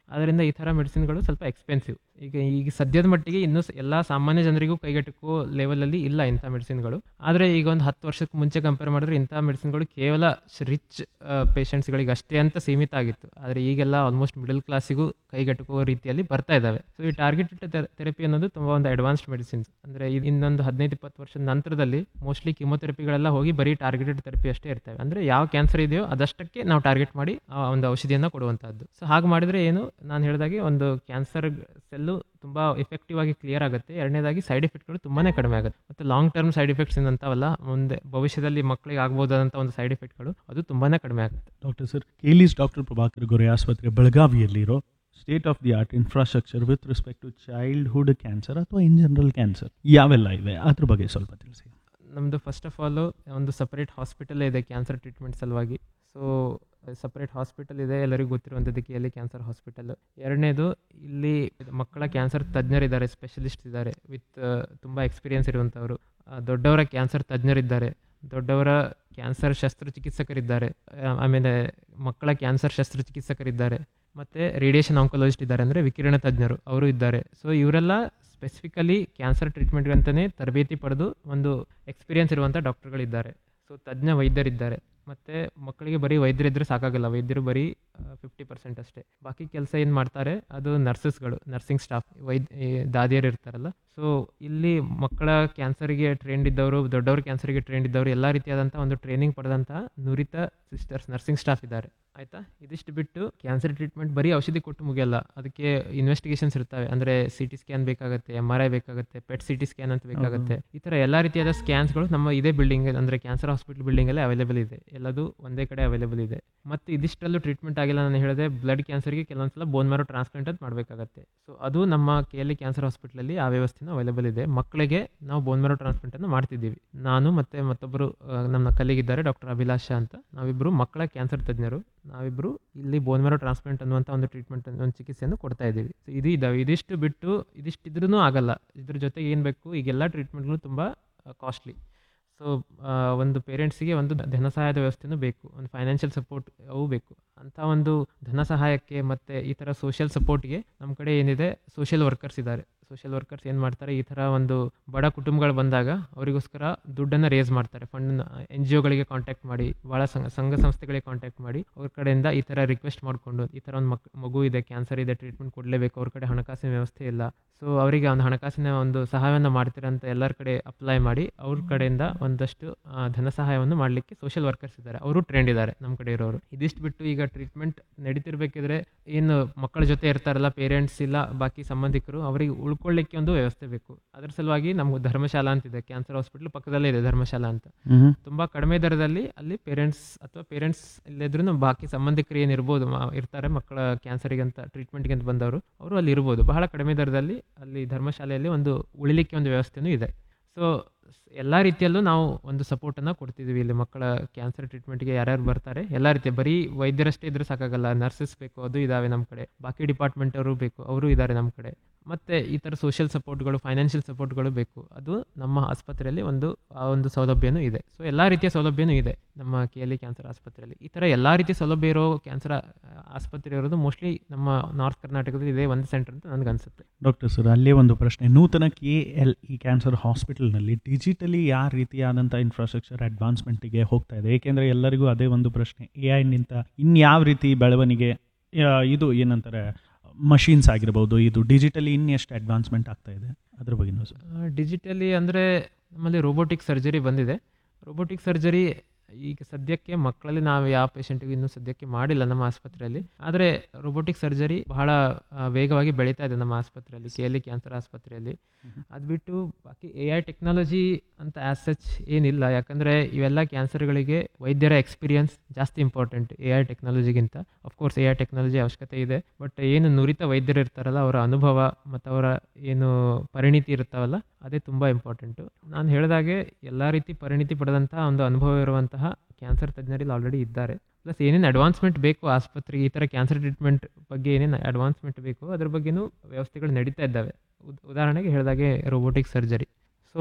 ಅದರಿಂದ ಈ ಥರ ಮೆಡಿಸಿನ್ಗಳು ಸ್ವಲ್ಪ ಎಕ್ಸ್ಪೆನ್ಸಿವ್ ಈಗ ಈಗ ಸದ್ಯದ ಮಟ್ಟಿಗೆ ಇನ್ನೂ ಸ- ಎಲ್ಲ ಸಾಮಾನ್ಯ ಜನರಿಗೂ ಕೈಗೆಟುಕುವ ಲೆವೆಲಲ್ಲಿ ಇಲ್ಲ ಇಂಥ ಮೆಡಿಸಿನ್ಗಳು ಆದರೆ ಈಗ ಒಂದು ಹತ್ತು ವರ್ಷಕ್ಕೆ ಮುಂಚೆ ಕಂಪೇರ್ ಮಾಡಿದ್ರೆ ಇಂಥ ಮೆಡಿಸಿನ್ಗಳು ಕೇವಲ ರಿಚ್ ಪೇಷಂಟ್ಸ್ಗಳಿಗೆ ಅಷ್ಟೇ ಅಂತ ಸೀಮಿತ ಆಗಿತ್ತು ಆದರೆ ಈಗೆಲ್ಲ ಆಲ್ಮೋಸ್ಟ್ ಮಿಡಲ್ ಕ್ಲಾಸಿಗೂ ಕೈಗೆಟುಕುವ ರೀತಿಯಲ್ಲಿ ಬರ್ತಾ ಇದ್ದಾವೆ ಸೊ ಈ ಟಾರ್ಗೆಟೆಡ್ ಥೆರಪಿ ಅನ್ನೋದು ತುಂಬ ಒಂದು ಅಡ್ವಾನ್ಸ್ಡ್ ಮೆಡಿಸಿನ್ಸ್ ಅಂದರೆ ಇನ್ನೊಂದು ಹದಿನೈದು ಇಪ್ಪತ್ತು ವರ್ಷದ ನಂತರದಲ್ಲಿ ಮೋಸ್ಟ್ಲಿ ಕಿಮೋಥೆರಪಿಗಳೆಲ್ಲ ಹೋಗಿ ಬರೀ ಟಾರ್ಗೆಟೆಡ್ ಥೆರಪಿ ಅಷ್ಟೇ ಇರ್ತವೆ ಅಂದರೆ ಯಾವ ಕ್ಯಾನ್ಸರ್ ಇದೆಯೋ ಅದಷ್ಟಕ್ಕೆ ನಾವು ಟಾರ್ಗೆಟ್ ಮಾಡಿ ಆ ಒಂದು ಔಷಧಿಯನ್ನು ಕೊಡುವಂಥದ್ದು ಸೊ ಹಾಗೆ ಮಾಡಿದರೆ ಏನು ನಾನು ಹೇಳಿದಾಗೆ ಒಂದು ಕ್ಯಾನ್ಸರ್ ಸೆಲ್ಲು ತುಂಬ ಎಫೆಕ್ಟಿವ್ ಆಗಿ ಕ್ಲಿಯರ್ ಆಗುತ್ತೆ ಎರಡನೇದಾಗಿ ಸೈಡ್ ಎಫೆಕ್ಟ್ಗಳು ತುಂಬಾ ಕಡಿಮೆ ಆಗುತ್ತೆ ಮತ್ತು ಲಾಂಗ್ ಟರ್ಮ್ ಸೈಡ್ ಎಫೆಕ್ಟ್ಸ್ ಏನಂತಾವಲ್ಲ ಮುಂದೆ ಭವಿಷ್ಯದಲ್ಲಿ ಮಕ್ಕಳಿಗೆ ಆಗ್ಬೋದಾದಂಥ ಒಂದು ಸೈಡ್ ಎಫೆಕ್ಟ್ಗಳು ಅದು ತುಂಬಾ ಕಡಿಮೆ ಆಗುತ್ತೆ ಡಾಕ್ಟರ್ ಸರ್ ಕೇಲಿಸ್ ಡಾಕ್ಟರ್ ಪ್ರಭಾಕರ್ ಗೊರೆ ಆಸ್ಪತ್ರೆ ಬೆಳಗಾವಿಯಲ್ಲಿರೋ state of the art infrastructure with respect to childhood cancer ಅಥವಾ ಇನ್ ಜನರಲ್ ಕ್ಯಾನ್ಸರ್ ಯಾವೆಲ್ಲ ಇವೆ ಅದ್ರ ಬಗ್ಗೆ ಸ್ವಲ್ಪ ತಿಳಿಸಿ ನಮ್ಮದು ಫಸ್ಟ್ ಆಫ್ ಆಲು ಒಂದು ಸಪ್ರೇಟ್ ಹಾಸ್ಪಿಟಲ್ ಇದೆ ಕ್ಯಾನ್ಸರ್ ಟ್ರೀಟ್ಮೆಂಟ್ ಸಲುವಾಗಿ ಸೊ ಸಪ್ರೇಟ್ ಹಾಸ್ಪಿಟಲ್ ಇದೆ ಎಲ್ಲರಿಗೂ ಗೊತ್ತಿರುವಂಥದ್ದು ಕೆ ಕ್ಯಾನ್ಸರ್ ಹಾಸ್ಪಿಟಲ್ ಎರಡನೇದು ಇಲ್ಲಿ ಮಕ್ಕಳ ಕ್ಯಾನ್ಸರ್ ತಜ್ಞರಿದ್ದಾರೆ ಸ್ಪೆಷಲಿಸ್ಟ್ ಇದ್ದಾರೆ ವಿತ್ ತುಂಬ ಎಕ್ಸ್ಪೀರಿಯನ್ಸ್ ಇರುವಂಥವರು ಆ, ದೊಡ್ಡವರ ಕ್ಯಾನ್ಸರ್ ತಜ್ಞರಿದ್ದಾರೆ ದೊಡ್ಡವರ ಕ್ಯಾನ್ಸರ್ ಶಸ್ತ್ರಚಿಕಿತ್ಸಕರಿದ್ದಾರೆ ಆ, ಆಮೇಲೆ ಮಕ್ಕಳ ಕ್ಯಾನ್ಸರ್ ಶಸ್ತ್ರಚಿಕಿತ್ಸಕರಿದ್ದಾರೆ ಮತ್ತು ರೇಡಿಯೇಷನ್ ಆಂಕೊಲಜಿಸ್ಟ್ ಇದ್ದಾರೆ ಅಂದರೆ ವಿಕಿರಣ ತಜ್ಞರು ಅವರು ಇದ್ದಾರೆ ಸೊ ಇವರೆಲ್ಲ ಸ್ಪೆಸಿಫಿಕಲಿ ಕ್ಯಾನ್ಸರ್ ಟ್ರೀಟ್ಮೆಂಟ್ಗಂತಲೇ ತರಬೇತಿ ಪಡೆದು ಒಂದು ಎಕ್ಸ್ಪೀರಿಯನ್ಸ್ ಇರುವಂಥ ಡಾಕ್ಟರ್ಗಳಿದ್ದಾರೆ ಸೊ ತಜ್ಞ ವೈದ್ಯರಿದ್ದಾರೆ ಮತ್ತು ಮಕ್ಕಳಿಗೆ ಬರೀ ವೈದ್ಯರಿದ್ದರೆ ಸಾಕಾಗಲ್ಲ ವೈದ್ಯರು ಬರೀ ಫಿಫ್ಟಿ ಪರ್ಸೆಂಟ್ ಅಷ್ಟೇ ಬಾಕಿ ಕೆಲಸ ಏನು ಮಾಡ್ತಾರೆ ಅದು ನರ್ಸಸ್ಗಳು ನರ್ಸಿಂಗ್ ಸ್ಟಾಫ್ ವೈದ್ ಈ ದಾದಿಯರು ಇರ್ತಾರಲ್ಲ ಸೊ ಇಲ್ಲಿ ಮಕ್ಕಳ ಕ್ಯಾನ್ಸರ್ಗೆ ಟ್ರೈಂಡ್ ಇದ್ದವರು ದೊಡ್ಡವ್ರ ಕ್ಯಾನ್ಸರ್ಗೆ ಟ್ರೈಂಡ್ ಇದ್ದವರು ಎಲ್ಲ ರೀತಿಯಾದಂಥ ಒಂದು ಟ್ರೈನಿಂಗ್ ಪಡೆದಂತಹ ನುರಿತ ಸಿಸ್ಟರ್ಸ್ ನರ್ಸಿಂಗ್ ಸ್ಟಾಫ್ ಇದ್ದಾರೆ ಆಯಿತಾ ಇದಿಷ್ಟು ಬಿಟ್ಟು ಕ್ಯಾನ್ಸರ್ ಟ್ರೀಟ್ಮೆಂಟ್ ಬರೀ ಔಷಧಿ ಕೊಟ್ಟು ಮುಗಿಯಲ್ಲ ಅದಕ್ಕೆ ಇನ್ವೆಸ್ಟಿಗೇಷನ್ಸ್ ಇರ್ತವೆ ಅಂದರೆ ಸಿ ಟಿ ಸ್ಕ್ಯಾನ್ ಬೇಕಾಗುತ್ತೆ ಎಮ್ ಆರ್ ಐ ಬೇಕಾಗುತ್ತೆ ಪೆಟ್ ಸಿ ಟಿ ಸ್ಕ್ಯಾನ್ ಅಂತ ಬೇಕಾಗುತ್ತೆ ಈ ಥರ ಎಲ್ಲ ರೀತಿಯಾದ ಸ್ಕ್ಯಾನ್ಸ್ಗಳು ನಮ್ಮ ಇದೇ ಬಿಲ್ಡಿಂಗ್ ಅಂದರೆ ಕ್ಯಾನ್ಸರ್ ಹಾಸ್ಪಿಟಲ್ ಬಿಲ್ಡಿಂಗಲ್ಲೇ ಅವೈಲೇಬಲ್ ಇದೆ ಎಲ್ಲದು ಒಂದೇ ಕಡೆ ಅವೈಲೇಬಲ್ ಇದೆ ಮತ್ತು ಇದಿಷ್ಟಲ್ಲೂ ಟ್ರೀಟ್ಮೆಂಟ್ ಆಗಿಲ್ಲ ನಾನು ಹೇಳಿದೆ ಬ್ಲಡ್ ಕ್ಯಾನ್ಸರ್ಗೆ ಕೆಲವೊಂದ್ಸಲ ಬೋನ್ ಮ್ಯಾರೋ ಟ್ರಾನ್ಸ್ಪ್ಲಾಂಟ್ ಅಂತ ಮಾಡಬೇಕಾಗತ್ತೆ ಸೊ ಅದು ನಮ್ಮ ಕೆ ಎಲ್ ಕ್ಯಾನ್ಸರ್ ಹಾಸ್ಪಿಟಲಲ್ಲಿ ಆ ವ್ಯವಸ್ಥೆನೂ ಅವೈಲೇಬಲ್ ಇದೆ ಮಕ್ಕಳಿಗೆ ನಾವು ಬೋನ್ ಮ್ಯಾರೋ ಟ್ರಾನ್ಸ್ಪ್ಲಾಂಟನ್ನು ಮಾಡ್ತಿದ್ದೀವಿ ನಾನು ಮತ್ತು ಮತ್ತೊಬ್ಬರು ಆ, ನಮ್ಮ ಕಲ್ಲಿಗಿದ್ದಾರೆ ಡಾಕ್ಟರ್ ಅಭಿಲಾಷ ಅಂತ ನಾವಿಬ್ಬರು ಮಕ್ಕಳ ಕ್ಯಾನ್ಸರ್ ತಜ್ಞರು ನಾವಿಬ್ಬರು ಇಲ್ಲಿ ಬೋನ್ ಮ್ಯಾರೋ ಟ್ರಾನ್ಸ್ಪ್ಲಾಂಟ್ ಅನ್ನುವಂಥ ಒಂದು ಟ್ರೀಟ್ಮೆಂಟ್ ಒಂದು ಚಿಕಿತ್ಸೆಯನ್ನು ಕೊಡ್ತಾ ಇದ್ದೀವಿ ಸೊ ಇದು ಇದಾವೆ ಇದಿಷ್ಟು ಬಿಟ್ಟು ಇದಿಷ್ಟಿದ್ರೂ ಆಗಲ್ಲ ಇದ್ರ ಜೊತೆಗೆ ಏನು ಬೇಕು ಈಗೆಲ್ಲ ಟ್ರೀಟ್ಮೆಂಟ್ಗಳು ತುಂಬ ಕಾಸ್ಟ್ಲಿ ಸೊ ಒಂದು ಪೇರೆಂಟ್ಸಿಗೆ ಒಂದು ಧನ ಸಹಾಯದ ವ್ಯವಸ್ಥೆನೂ ಬೇಕು ಒಂದು ಫೈನಾನ್ಷಿಯಲ್ ಸಪೋರ್ಟ್ ಅವು ಬೇಕು ಅಂಥ ಒಂದು ಧನ ಸಹಾಯಕ್ಕೆ ಮತ್ತು ಈ ಥರ ಸೋಷಿಯಲ್ ಸಪೋರ್ಟ್ಗೆ ನಮ್ಮ ಕಡೆ ಏನಿದೆ ಸೋಷಿಯಲ್ ವರ್ಕರ್ಸ್ ಇದ್ದಾರೆ ಸೋಷಿಯಲ್ ವರ್ಕರ್ಸ್ ಏನು ಮಾಡ್ತಾರೆ ಈ ಥರ ಒಂದು ಬಡ ಕುಟುಂಬಗಳು ಬಂದಾಗ ಅವರಿಗೋಸ್ಕರ ದುಡ್ಡನ್ನು ರೇಸ್ ಮಾಡ್ತಾರೆ ಫಂಡನ್ನು ಎನ್ ಜಿ ಒಗಳಿಗೆ ಕಾಂಟ್ಯಾಕ್ಟ್ ಮಾಡಿ ಭಾಳ ಸಂಘ ಸಂಘ ಸಂಸ್ಥೆಗಳಿಗೆ ಕಾಂಟ್ಯಾಕ್ಟ್ ಮಾಡಿ ಅವ್ರ ಕಡೆಯಿಂದ ಈ ಥರ ರಿಕ್ವೆಸ್ಟ್ ಮಾಡಿಕೊಂಡು ಈ ಥರ ಒಂದು ಮಕ್ ಮಗು ಇದೆ ಕ್ಯಾನ್ಸರ್ ಇದೆ ಟ್ರೀಟ್ಮೆಂಟ್ ಕೊಡಲೇಬೇಕು ಅವ್ರ ಕಡೆ ಹಣಕಾಸಿನ ವ್ಯವಸ್ಥೆ ಇಲ್ಲ ಸೊ ಅವರಿಗೆ ಒಂದು ಹಣಕಾಸಿನ ಒಂದು ಸಹಾಯವನ್ನು ಮಾಡ್ತೀರಂತ ಎಲ್ಲರ ಕಡೆ ಅಪ್ಲೈ ಮಾಡಿ ಅವ್ರ ಕಡೆಯಿಂದ ಒಂದಷ್ಟು ಆ, ಧನ ಸಹಾಯವನ್ನು ಮಾಡಲಿಕ್ಕೆ ಸೋಷಿಯಲ್ ವರ್ಕರ್ಸ್ ಇದ್ದಾರೆ ಅವರು ಟ್ರೆಂಡ್ ಇದ್ದಾರೆ ನಮ್ಮ ಕಡೆ ಇರೋರು ಇದಿಷ್ಟು ಬಿಟ್ಟು ಈಗ ಟ್ರೀಟ್ಮೆಂಟ್ ನಡೀತಿರ್ಬೇಕಿದ್ರೆ ಏನು ಮಕ್ಕಳ ಜೊತೆ ಇರ್ತಾರಲ್ಲ ಪೇರೆಂಟ್ಸ್ ಇಲ್ಲ ಬಾಕಿ ಸಂಬಂಧಿಕರು ಅವರಿಗೆ ಉಳ್ಕೊಳ್ಳಿಕ್ಕೆ ಒಂದು ವ್ಯವಸ್ಥೆ ಬೇಕು ಅದ್ರ ಸಲುವಾಗಿ ನಮ್ಗೆ ಧರ್ಮಶಾಲಾ ಅಂತಿದೆ ಕ್ಯಾನ್ಸರ್ ಹಾಸ್ಪಿಟಲ್ ಪಕ್ಕದಲ್ಲೇ ಇದೆ ಧರ್ಮಶಾಲಾ ಅಂತ ತುಂಬ ಕಡಿಮೆ ದರದಲ್ಲಿ ಅಲ್ಲಿ ಪೇರೆಂಟ್ಸ್ ಅಥವಾ ಪೇರೆಂಟ್ಸ್ ಇಲ್ಲದ್ರೂ ಬಾಕಿ ಸಂಬಂಧಿಕರು ಏನು ಇರ್ಬೋದು ಮ- ಇರ್ತಾರೆ ಮಕ್ಕಳ ಕ್ಯಾನ್ಸರಿಗೆ ಅಂತ ಟ್ರೀಟ್ಮೆಂಟ್ಗೆ ಅಂತ ಬಂದವರು ಅವರು ಅಲ್ಲಿ ಇರ್ಬೋದು ಬಹಳ ಕಡಿಮೆ ದರದಲ್ಲಿ ಅಲ್ಲಿ ಧರ್ಮಶಾಲೆಯಲ್ಲಿ ಒಂದು ಉಳಿಲಿಕ್ಕೆ ಒಂದು ವ್ಯವಸ್ಥೆನೂ ಇದೆ ಸೊ ಎಲ್ಲ ರೀತಿಯಲ್ಲೂ ನಾವು ಒಂದು ಸಪೋರ್ಟನ್ನು ಕೊಡ್ತಿದ್ದೀವಿ ಇಲ್ಲಿ ಮಕ್ಕಳ ಕ್ಯಾನ್ಸರ್ ಟ್ರೀಟ್ಮೆಂಟ್ಗೆ ಯಾರ್ಯಾರು ಬರ್ತಾರೆ ಎಲ್ಲ ರೀತಿಯ ಬರೀ ವೈದ್ಯರಷ್ಟೇ ಇದ್ರೆ ಸಾಕಾಗಲ್ಲ ನರ್ಸಸ್ ಬೇಕು ಅದು ಇದಾವೆ ನಮ್ಮ ಕಡೆ ಬಾಕಿ ಡಿಪಾರ್ಟ್ಮೆಂಟ್ ಅವರು ಬೇಕು ಅವರು ಇದ್ದಾರೆ ನಮ್ಮ ಕಡೆ ಮತ್ತು ಈ ಥರ ಸೋಷಿಯಲ್ ಸಪೋರ್ಟ್ಗಳು ಫೈನಾನ್ಷಿಯಲ್ ಸಪೋರ್ಟ್ಗಳು ಬೇಕು ಅದು ನಮ್ಮ ಆಸ್ಪತ್ರೆಯಲ್ಲಿ ಒಂದು ಆ ಒಂದು ಸೌಲಭ್ಯನೂ ಇದೆ ಸೊ ಎಲ್ಲ ರೀತಿಯ ಸೌಲಭ್ಯನೂ ಇದೆ ನಮ್ಮ ಕೆ ಎಲ್ ಇ ಕ್ಯಾನ್ಸರ್ ಆಸ್ಪತ್ರೆಯಲ್ಲಿ ಈ ಥರ ಎಲ್ಲ ರೀತಿಯ ಸೌಲಭ್ಯ ಇರೋ ಕ್ಯಾನ್ಸರ್ ಆಸ್ಪತ್ರೆ ಇರೋದು ಮೋಸ್ಟ್ಲಿ ನಮ್ಮ ನಾರ್ತ್ ಕರ್ನಾಟಕದಲ್ಲಿ ಇದೆ ಒಂದು ಸೆಂಟರ್ ಅಂತ ನನಗೆ ಅನಿಸುತ್ತೆ ಡಾಕ್ಟರ್ ಸರ್ ಅಲ್ಲೇ ಒಂದು ಪ್ರಶ್ನೆ ನೂತನ ಕೆ ಎಲ್ ಇ ಕ್ಯಾನ್ಸರ್ ಹಾಸ್ಪಿಟಲ್ನಲ್ಲಿ ಡಿಜಿಟಲಿ ಯಾವ ರೀತಿಯಾದಂಥ ಇನ್ಫ್ರಾಸ್ಟ್ರಕ್ಚರ್ ಅಡ್ವಾನ್ಸ್ಮೆಂಟಿಗೆ ಹೋಗ್ತಾ ಇದೆ ಏಕೆಂದರೆ ಎಲ್ಲರಿಗೂ ಅದೇ ಒಂದು ಪ್ರಶ್ನೆ ಎ ಐನಿಂದ ಇನ್ಯಾವ ರೀತಿ ಬೆಳವಣಿಗೆ ಆ, ಇದು ಏನಂತಾರೆ ಮಷೀನ್ಸ್ ಆಗಿರ್ಬೋದು ಇದು ಡಿಜಿಟಲಿ ಇನ್ನೆಷ್ಟು ಅಡ್ವಾನ್ಸ್ಮೆಂಟ್ ಆಗ್ತಾ ಇದೆ ಅದ್ರ ಬಗ್ಗೆನೂ ಸರ್ ಡಿಜಿಟಲಿ ಅಂದರೆ ನಮ್ಮಲ್ಲಿ ರೋಬೋಟಿಕ್ ಸರ್ಜರಿ ಬಂದಿದೆ ರೋಬೋಟಿಕ್ ಸರ್ಜರಿ ಈಗ ಸದ್ಯಕ್ಕೆ ಮಕ್ಕಳಲ್ಲಿ ನಾವು ಯಾವ ಪೇಷಂಟಿಗೂ ಇನ್ನೂ ಸದ್ಯಕ್ಕೆ ಮಾಡಿಲ್ಲ ನಮ್ಮ ಆಸ್ಪತ್ರೆಯಲ್ಲಿ ಆದರೆ ರೋಬೋಟಿಕ್ ಸರ್ಜರಿ ಬಹಳ ಆ, ವೇಗವಾಗಿ ಬೆಳೀತಾ ಇದೆ ನಮ್ಮ ಆಸ್ಪತ್ರೆಯಲ್ಲಿ ಕೆ ಎಲ್ ಕ್ಯಾನ್ಸರ್ ಆಸ್ಪತ್ರೆಯಲ್ಲಿ ಅದು ಬಿಟ್ಟು ಬಾಕಿ ಎ ಐ ಟೆಕ್ನಾಲಜಿ ಅಂತ ಆ್ಯಸ್ ಸಚ್ ಏನಿಲ್ಲ ಯಾಕಂದರೆ ಇವೆಲ್ಲ ಕ್ಯಾನ್ಸರ್ಗಳಿಗೆ ವೈದ್ಯರ ಎಕ್ಸ್ಪೀರಿಯನ್ಸ್ ಜಾಸ್ತಿ ಇಂಪಾರ್ಟೆಂಟ್ ಎ ಐ ಟೆಕ್ನಾಲಜಿಗಿಂತ ಅಫ್ಕೋರ್ಸ್ ಎ ಐ ಟೆಕ್ನಾಲಜಿ ಅವಶ್ಯಕತೆ ಇದೆ ಬಟ್ ಏನು ನುರಿತ ವೈದ್ಯರು ಇರ್ತಾರಲ್ಲ ಅವರ ಅನುಭವ ಮತ್ತು ಅವರ ಏನು ಪರಿಣಿತಿ ಇರ್ತಾವಲ್ಲ ಅದೇ ತುಂಬ ಇಂಪಾರ್ಟೆಂಟು ನಾನು ಹೇಳಿದಾಗೆ ಎಲ್ಲ ರೀತಿ ಪರಿಣಿತಿ ಪಡೆದಂಥ ಒಂದು ಅನುಭವ ಇರುವಂತಹ ಕ್ಯಾನ್ಸರ್ ತಜ್ಞರಲ್ಲಿ ಆಲ್ರೆಡಿ ಇದ್ದಾರೆ ಪ್ಲಸ್ ಏನೇನು ಅಡ್ವಾನ್ಸ್ಮೆಂಟ್ ಬೇಕು ಆಸ್ಪತ್ರೆಗೆ ಈ ಥರ ಕ್ಯಾನ್ಸರ್ ಟ್ರೀಟ್ಮೆಂಟ್ ಬಗ್ಗೆ ಏನೇನು ಅಡ್ವಾನ್ಸ್ಮೆಂಟ್ ಬೇಕು ಅದ್ರ ಬಗ್ಗೆನೂ ವ್ಯವಸ್ಥೆಗಳು ನಡೀತಾ ಇದ್ದಾವೆ ಉದ್- ಉದಾಹರಣೆಗೆ ಹೇಳಿದಾಗೆ ರೋಬೋಟಿಕ್ ಸರ್ಜರಿ ಸೊ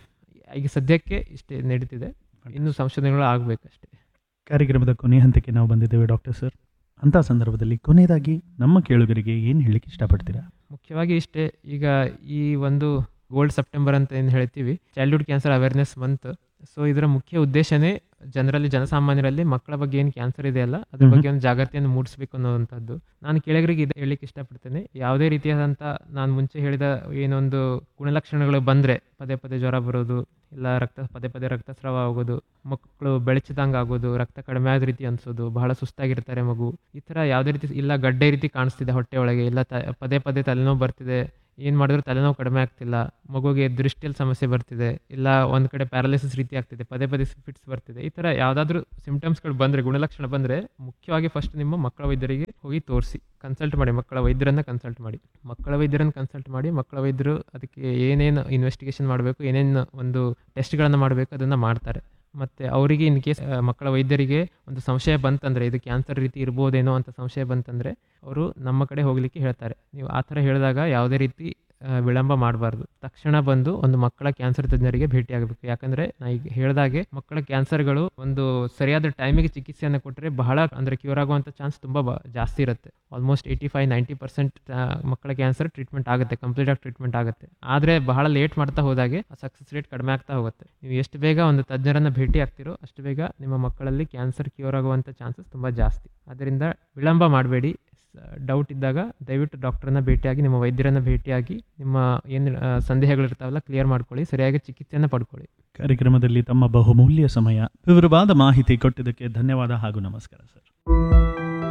ಈಗ ಸದ್ಯಕ್ಕೆ ಇಷ್ಟೇ ನಡೀತಿದೆ ಇನ್ನು ಸಂಶೋಧನೆಗಳು ಆಗಬೇಕಷ್ಟೇ ಕಾರ್ಯಕ್ರಮದ ಕೊನೆ ಹಂತಕ್ಕೆ ನಾವು ಬಂದಿದ್ದೇವೆ ಡಾಕ್ಟರ್ ಸರ್ ಅಂತ ಸಂದರ್ಭದಲ್ಲಿ ಕೊನೆಯದಾಗಿ ನಮ್ಮ ಕೇಳುಗರಿಗೆ ಏನು ಹೇಳಲಿಕ್ಕೆ ಇಷ್ಟಪಡ್ತೀರಾ ಮುಖ್ಯವಾಗಿ ಇಷ್ಟೇ ಈಗ ಈ ಒಂದು ಗೋಲ್ಡ್ ಸೆಪ್ಟೆಂಬರ್ ಅಂತ ಏನು ಹೇಳ್ತೀವಿ childhood cancer awareness month so ಇದರ ಮುಖ್ಯ ಉದ್ದೇಶನೇ ಜನರಲ್ಲಿ ಜನಸಾಮಾನ್ಯರಲ್ಲಿ ಮಕ್ಕಳ ಬಗ್ಗೆ ಏನು ಕ್ಯಾನ್ಸರ್ ಇದೆಯಲ್ಲ ಅದ್ರ ಮ್ಹೂ. ಬಗ್ಗೆ ಒಂದು ಜಾಗೃತಿಯನ್ನು ಮೂಡಿಸಬೇಕು ಅನ್ನೋವಂಥದ್ದು ನಾನು ಕೇಳಿಗರಿಗೆ ಇದು ಹೇಳಲಿಕ್ಕೆ ಇಷ್ಟಪಡ್ತೇನೆ ಯಾವುದೇ ರೀತಿಯಾದಂಥ ನಾನು ಮುಂಚೆ ಹೇಳಿದ ಏನೊಂದು ಗುಣಲಕ್ಷಣಗಳು ಬಂದರೆ ಪದೇ ಪದೇ ಜ್ವರ ಬರೋದು ಇಲ್ಲ ರಕ್ತ ಪದೇ ಪದೇ ರಕ್ತಸ್ರಾವ ಆಗೋದು ಮಕ್ಕಳು ಬೆಳಚಿದಂಗೆ ಆಗೋದು ರಕ್ತ ಕಡಿಮೆ ಆದ ರೀತಿ ಅನ್ಸೋದು ಬಹಳ ಸುಸ್ತಾಗಿರ್ತಾರೆ ಮಗು ಈ ಥರ ಯಾವುದೇ ರೀತಿ ಇಲ್ಲ ಗಡ್ಡೆ ರೀತಿ ಕಾಣಿಸ್ತಿದೆ ಹೊಟ್ಟೆ ಒಳಗೆ ಇಲ್ಲ ತ ಪದೇ ಪದೇ ತಲೆನೋವು ಬರ್ತಿದೆ ಏನು ಮಾಡಿದ್ರು ತಲೆನೋವು ಕಡಿಮೆ ಆಗ್ತಿಲ್ಲ ಮಗುಗೆ ದೃಷ್ಟಿಯಲ್ಲಿ ಸಮಸ್ಯೆ ಬರ್ತಿದೆ ಇಲ್ಲ ಒಂದು ಕಡೆ ಪ್ಯಾರಾಲಿಸಿಸ್ ರೀತಿ ಆಗ್ತಿದೆ ಪದೇ ಪದೇ ಫಿಟ್ಸ್ ಬರ್ತಿದೆ ಈ ಥರ ಯಾವುದಾದ್ರೂ ಸಿಂಪ್ಟಮ್ಸ್ಗಳು ಬಂದರೆ ಗುಣಲಕ್ಷಣ ಬಂದರೆ ಮುಖ್ಯವಾಗಿ ಫಸ್ಟ್ ನಿಮ್ಮ ಮಕ್ಕಳ ವೈದ್ಯರಿಗೆ ಹೋಗಿ ತೋರಿಸಿ ಕನ್ಸಲ್ಟ್ ಮಾಡಿ ಮಕ್ಕಳ ವೈದ್ಯರನ್ನ ಕನ್ಸಲ್ಟ್ ಮಾಡಿ ಮಕ್ಕಳ ವೈದ್ಯರನ್ನು ಕನ್ಸಲ್ಟ್ ಮಾಡಿ ಮಕ್ಕಳ ವೈದ್ಯರು ಅದಕ್ಕೆ ಏನೇನು ಇನ್ವೆಸ್ಟಿಗೇಷನ್ ಮಾಡಬೇಕು ಏನೇನು ಒಂದು ಟೆಸ್ಟ್ಗಳನ್ನು ಮಾಡಬೇಕು ಅದನ್ನು ಮಾಡ್ತಾರೆ ಮತ್ತು ಅವರಿಗೆ ಇನ್ ಕೇಸ್ ಮಕ್ಕಳ ವೈದ್ಯರಿಗೆ ಒಂದು ಸಂಶಯ ಬಂತಂದರೆ ಇದು ಕ್ಯಾನ್ಸರ್ ರೀತಿ ಇರ್ಬೋದೇನೋ ಅಂತ ಸಂಶಯ ಬಂತಂದರೆ ಅವರು ನಮ್ಮ ಕಡೆ ಹೋಗಲಿಕ್ಕೆ ಹೇಳ್ತಾರೆ ನೀವು ಆ ಥರ ಹೇಳಿದಾಗ ಯಾವುದೇ ರೀತಿ ಆ, ವಿಳಂಬ ಮಾಡಬಾರ್ದು ತಕ್ಷಣ ಬಂದು ಒಂದು ಮಕ್ಕಳ ಕ್ಯಾನ್ಸರ್ ತಜ್ಞರಿಗೆ ಭೇಟಿಯಾಗಬೇಕು ಯಾಕಂದರೆ ನಾ ಈಗ ಹೇಳ್ದಾಗೆ ಮಕ್ಕಳ ಕ್ಯಾನ್ಸರ್ಗಳು ಒಂದು ಸರಿಯಾದ ಟೈಮಿಗೆ ಚಿಕಿತ್ಸೆಯನ್ನು ಕೊಟ್ಟರೆ ಬಹಳ ಅಂದರೆ ಕ್ಯೂರ್ ಆಗುವಂಥ ಚಾನ್ಸ್ ತುಂಬ ಬ ಜಾಸ್ತಿ ಇರುತ್ತೆ almost eighty five ninety percent ಮಕ್ಕಳ ಕ್ಯಾನ್ಸರ್ ಟ್ರೀಟ್ಮೆಂಟ್ ಆಗುತ್ತೆ ಕಂಪ್ಲೀಟ್ ಆಗಿ ಟ್ರೀಟ್ಮೆಂಟ್ ಆಗುತ್ತೆ ಆದರೆ ಬಹಳ ಲೇಟ್ ಮಾಡ್ತಾ ಹೋದಾಗೆ ಆ ಸಕ್ಸಸ್ ರೇಟ್ ಕಡಿಮೆ ಆಗ್ತಾ ಹೋಗುತ್ತೆ ನೀವು ಎಷ್ಟು ಬೇಗ ಒಂದು ತಜ್ಞರನ್ನು ಭೇಟಿ ಆಗ್ತಿರೋ ಅಷ್ಟು ಬೇಗ ನಿಮ್ಮ ಮಕ್ಕಳಲ್ಲಿ ಕ್ಯಾನ್ಸರ್ ಕ್ಯೂರ್ ಆಗುವಂಥ ಚಾನ್ಸಸ್ ತುಂಬ ಜಾಸ್ತಿ ಅದರಿಂದ ವಿಳಂಬ ಮಾಡಬೇಡಿ ಡೌಟ್ ಇದ್ದಾಗ ದಯವಿಟ್ಟು ಡಾಕ್ಟರನ್ನ ಭೇಟಿಯಾಗಿ ನಿಮ್ಮ ವೈದ್ಯರನ್ನ ಭೇಟಿಯಾಗಿ ನಿಮ್ಮ ಏನು ಆ, ಸಂದೇಹಗಳಿರ್ತಾವಲ್ಲ ಕ್ಲಿಯರ್ ಮಾಡ್ಕೊಳ್ಳಿ ಸರಿಯಾಗಿ ಚಿಕಿತ್ಸೆಯನ್ನು ಪಡ್ಕೊಳ್ಳಿ ಕಾರ್ಯಕ್ರಮದಲ್ಲಿ ತಮ್ಮ ಬಹುಮೂಲ್ಯ ಸಮಯ ವಿವರವಾದ ಮಾಹಿತಿ ಕೊಟ್ಟಿದ್ದಕ್ಕೆ ಧನ್ಯವಾದ ಹಾಗೂ ನಮಸ್ಕಾರ ಸರ್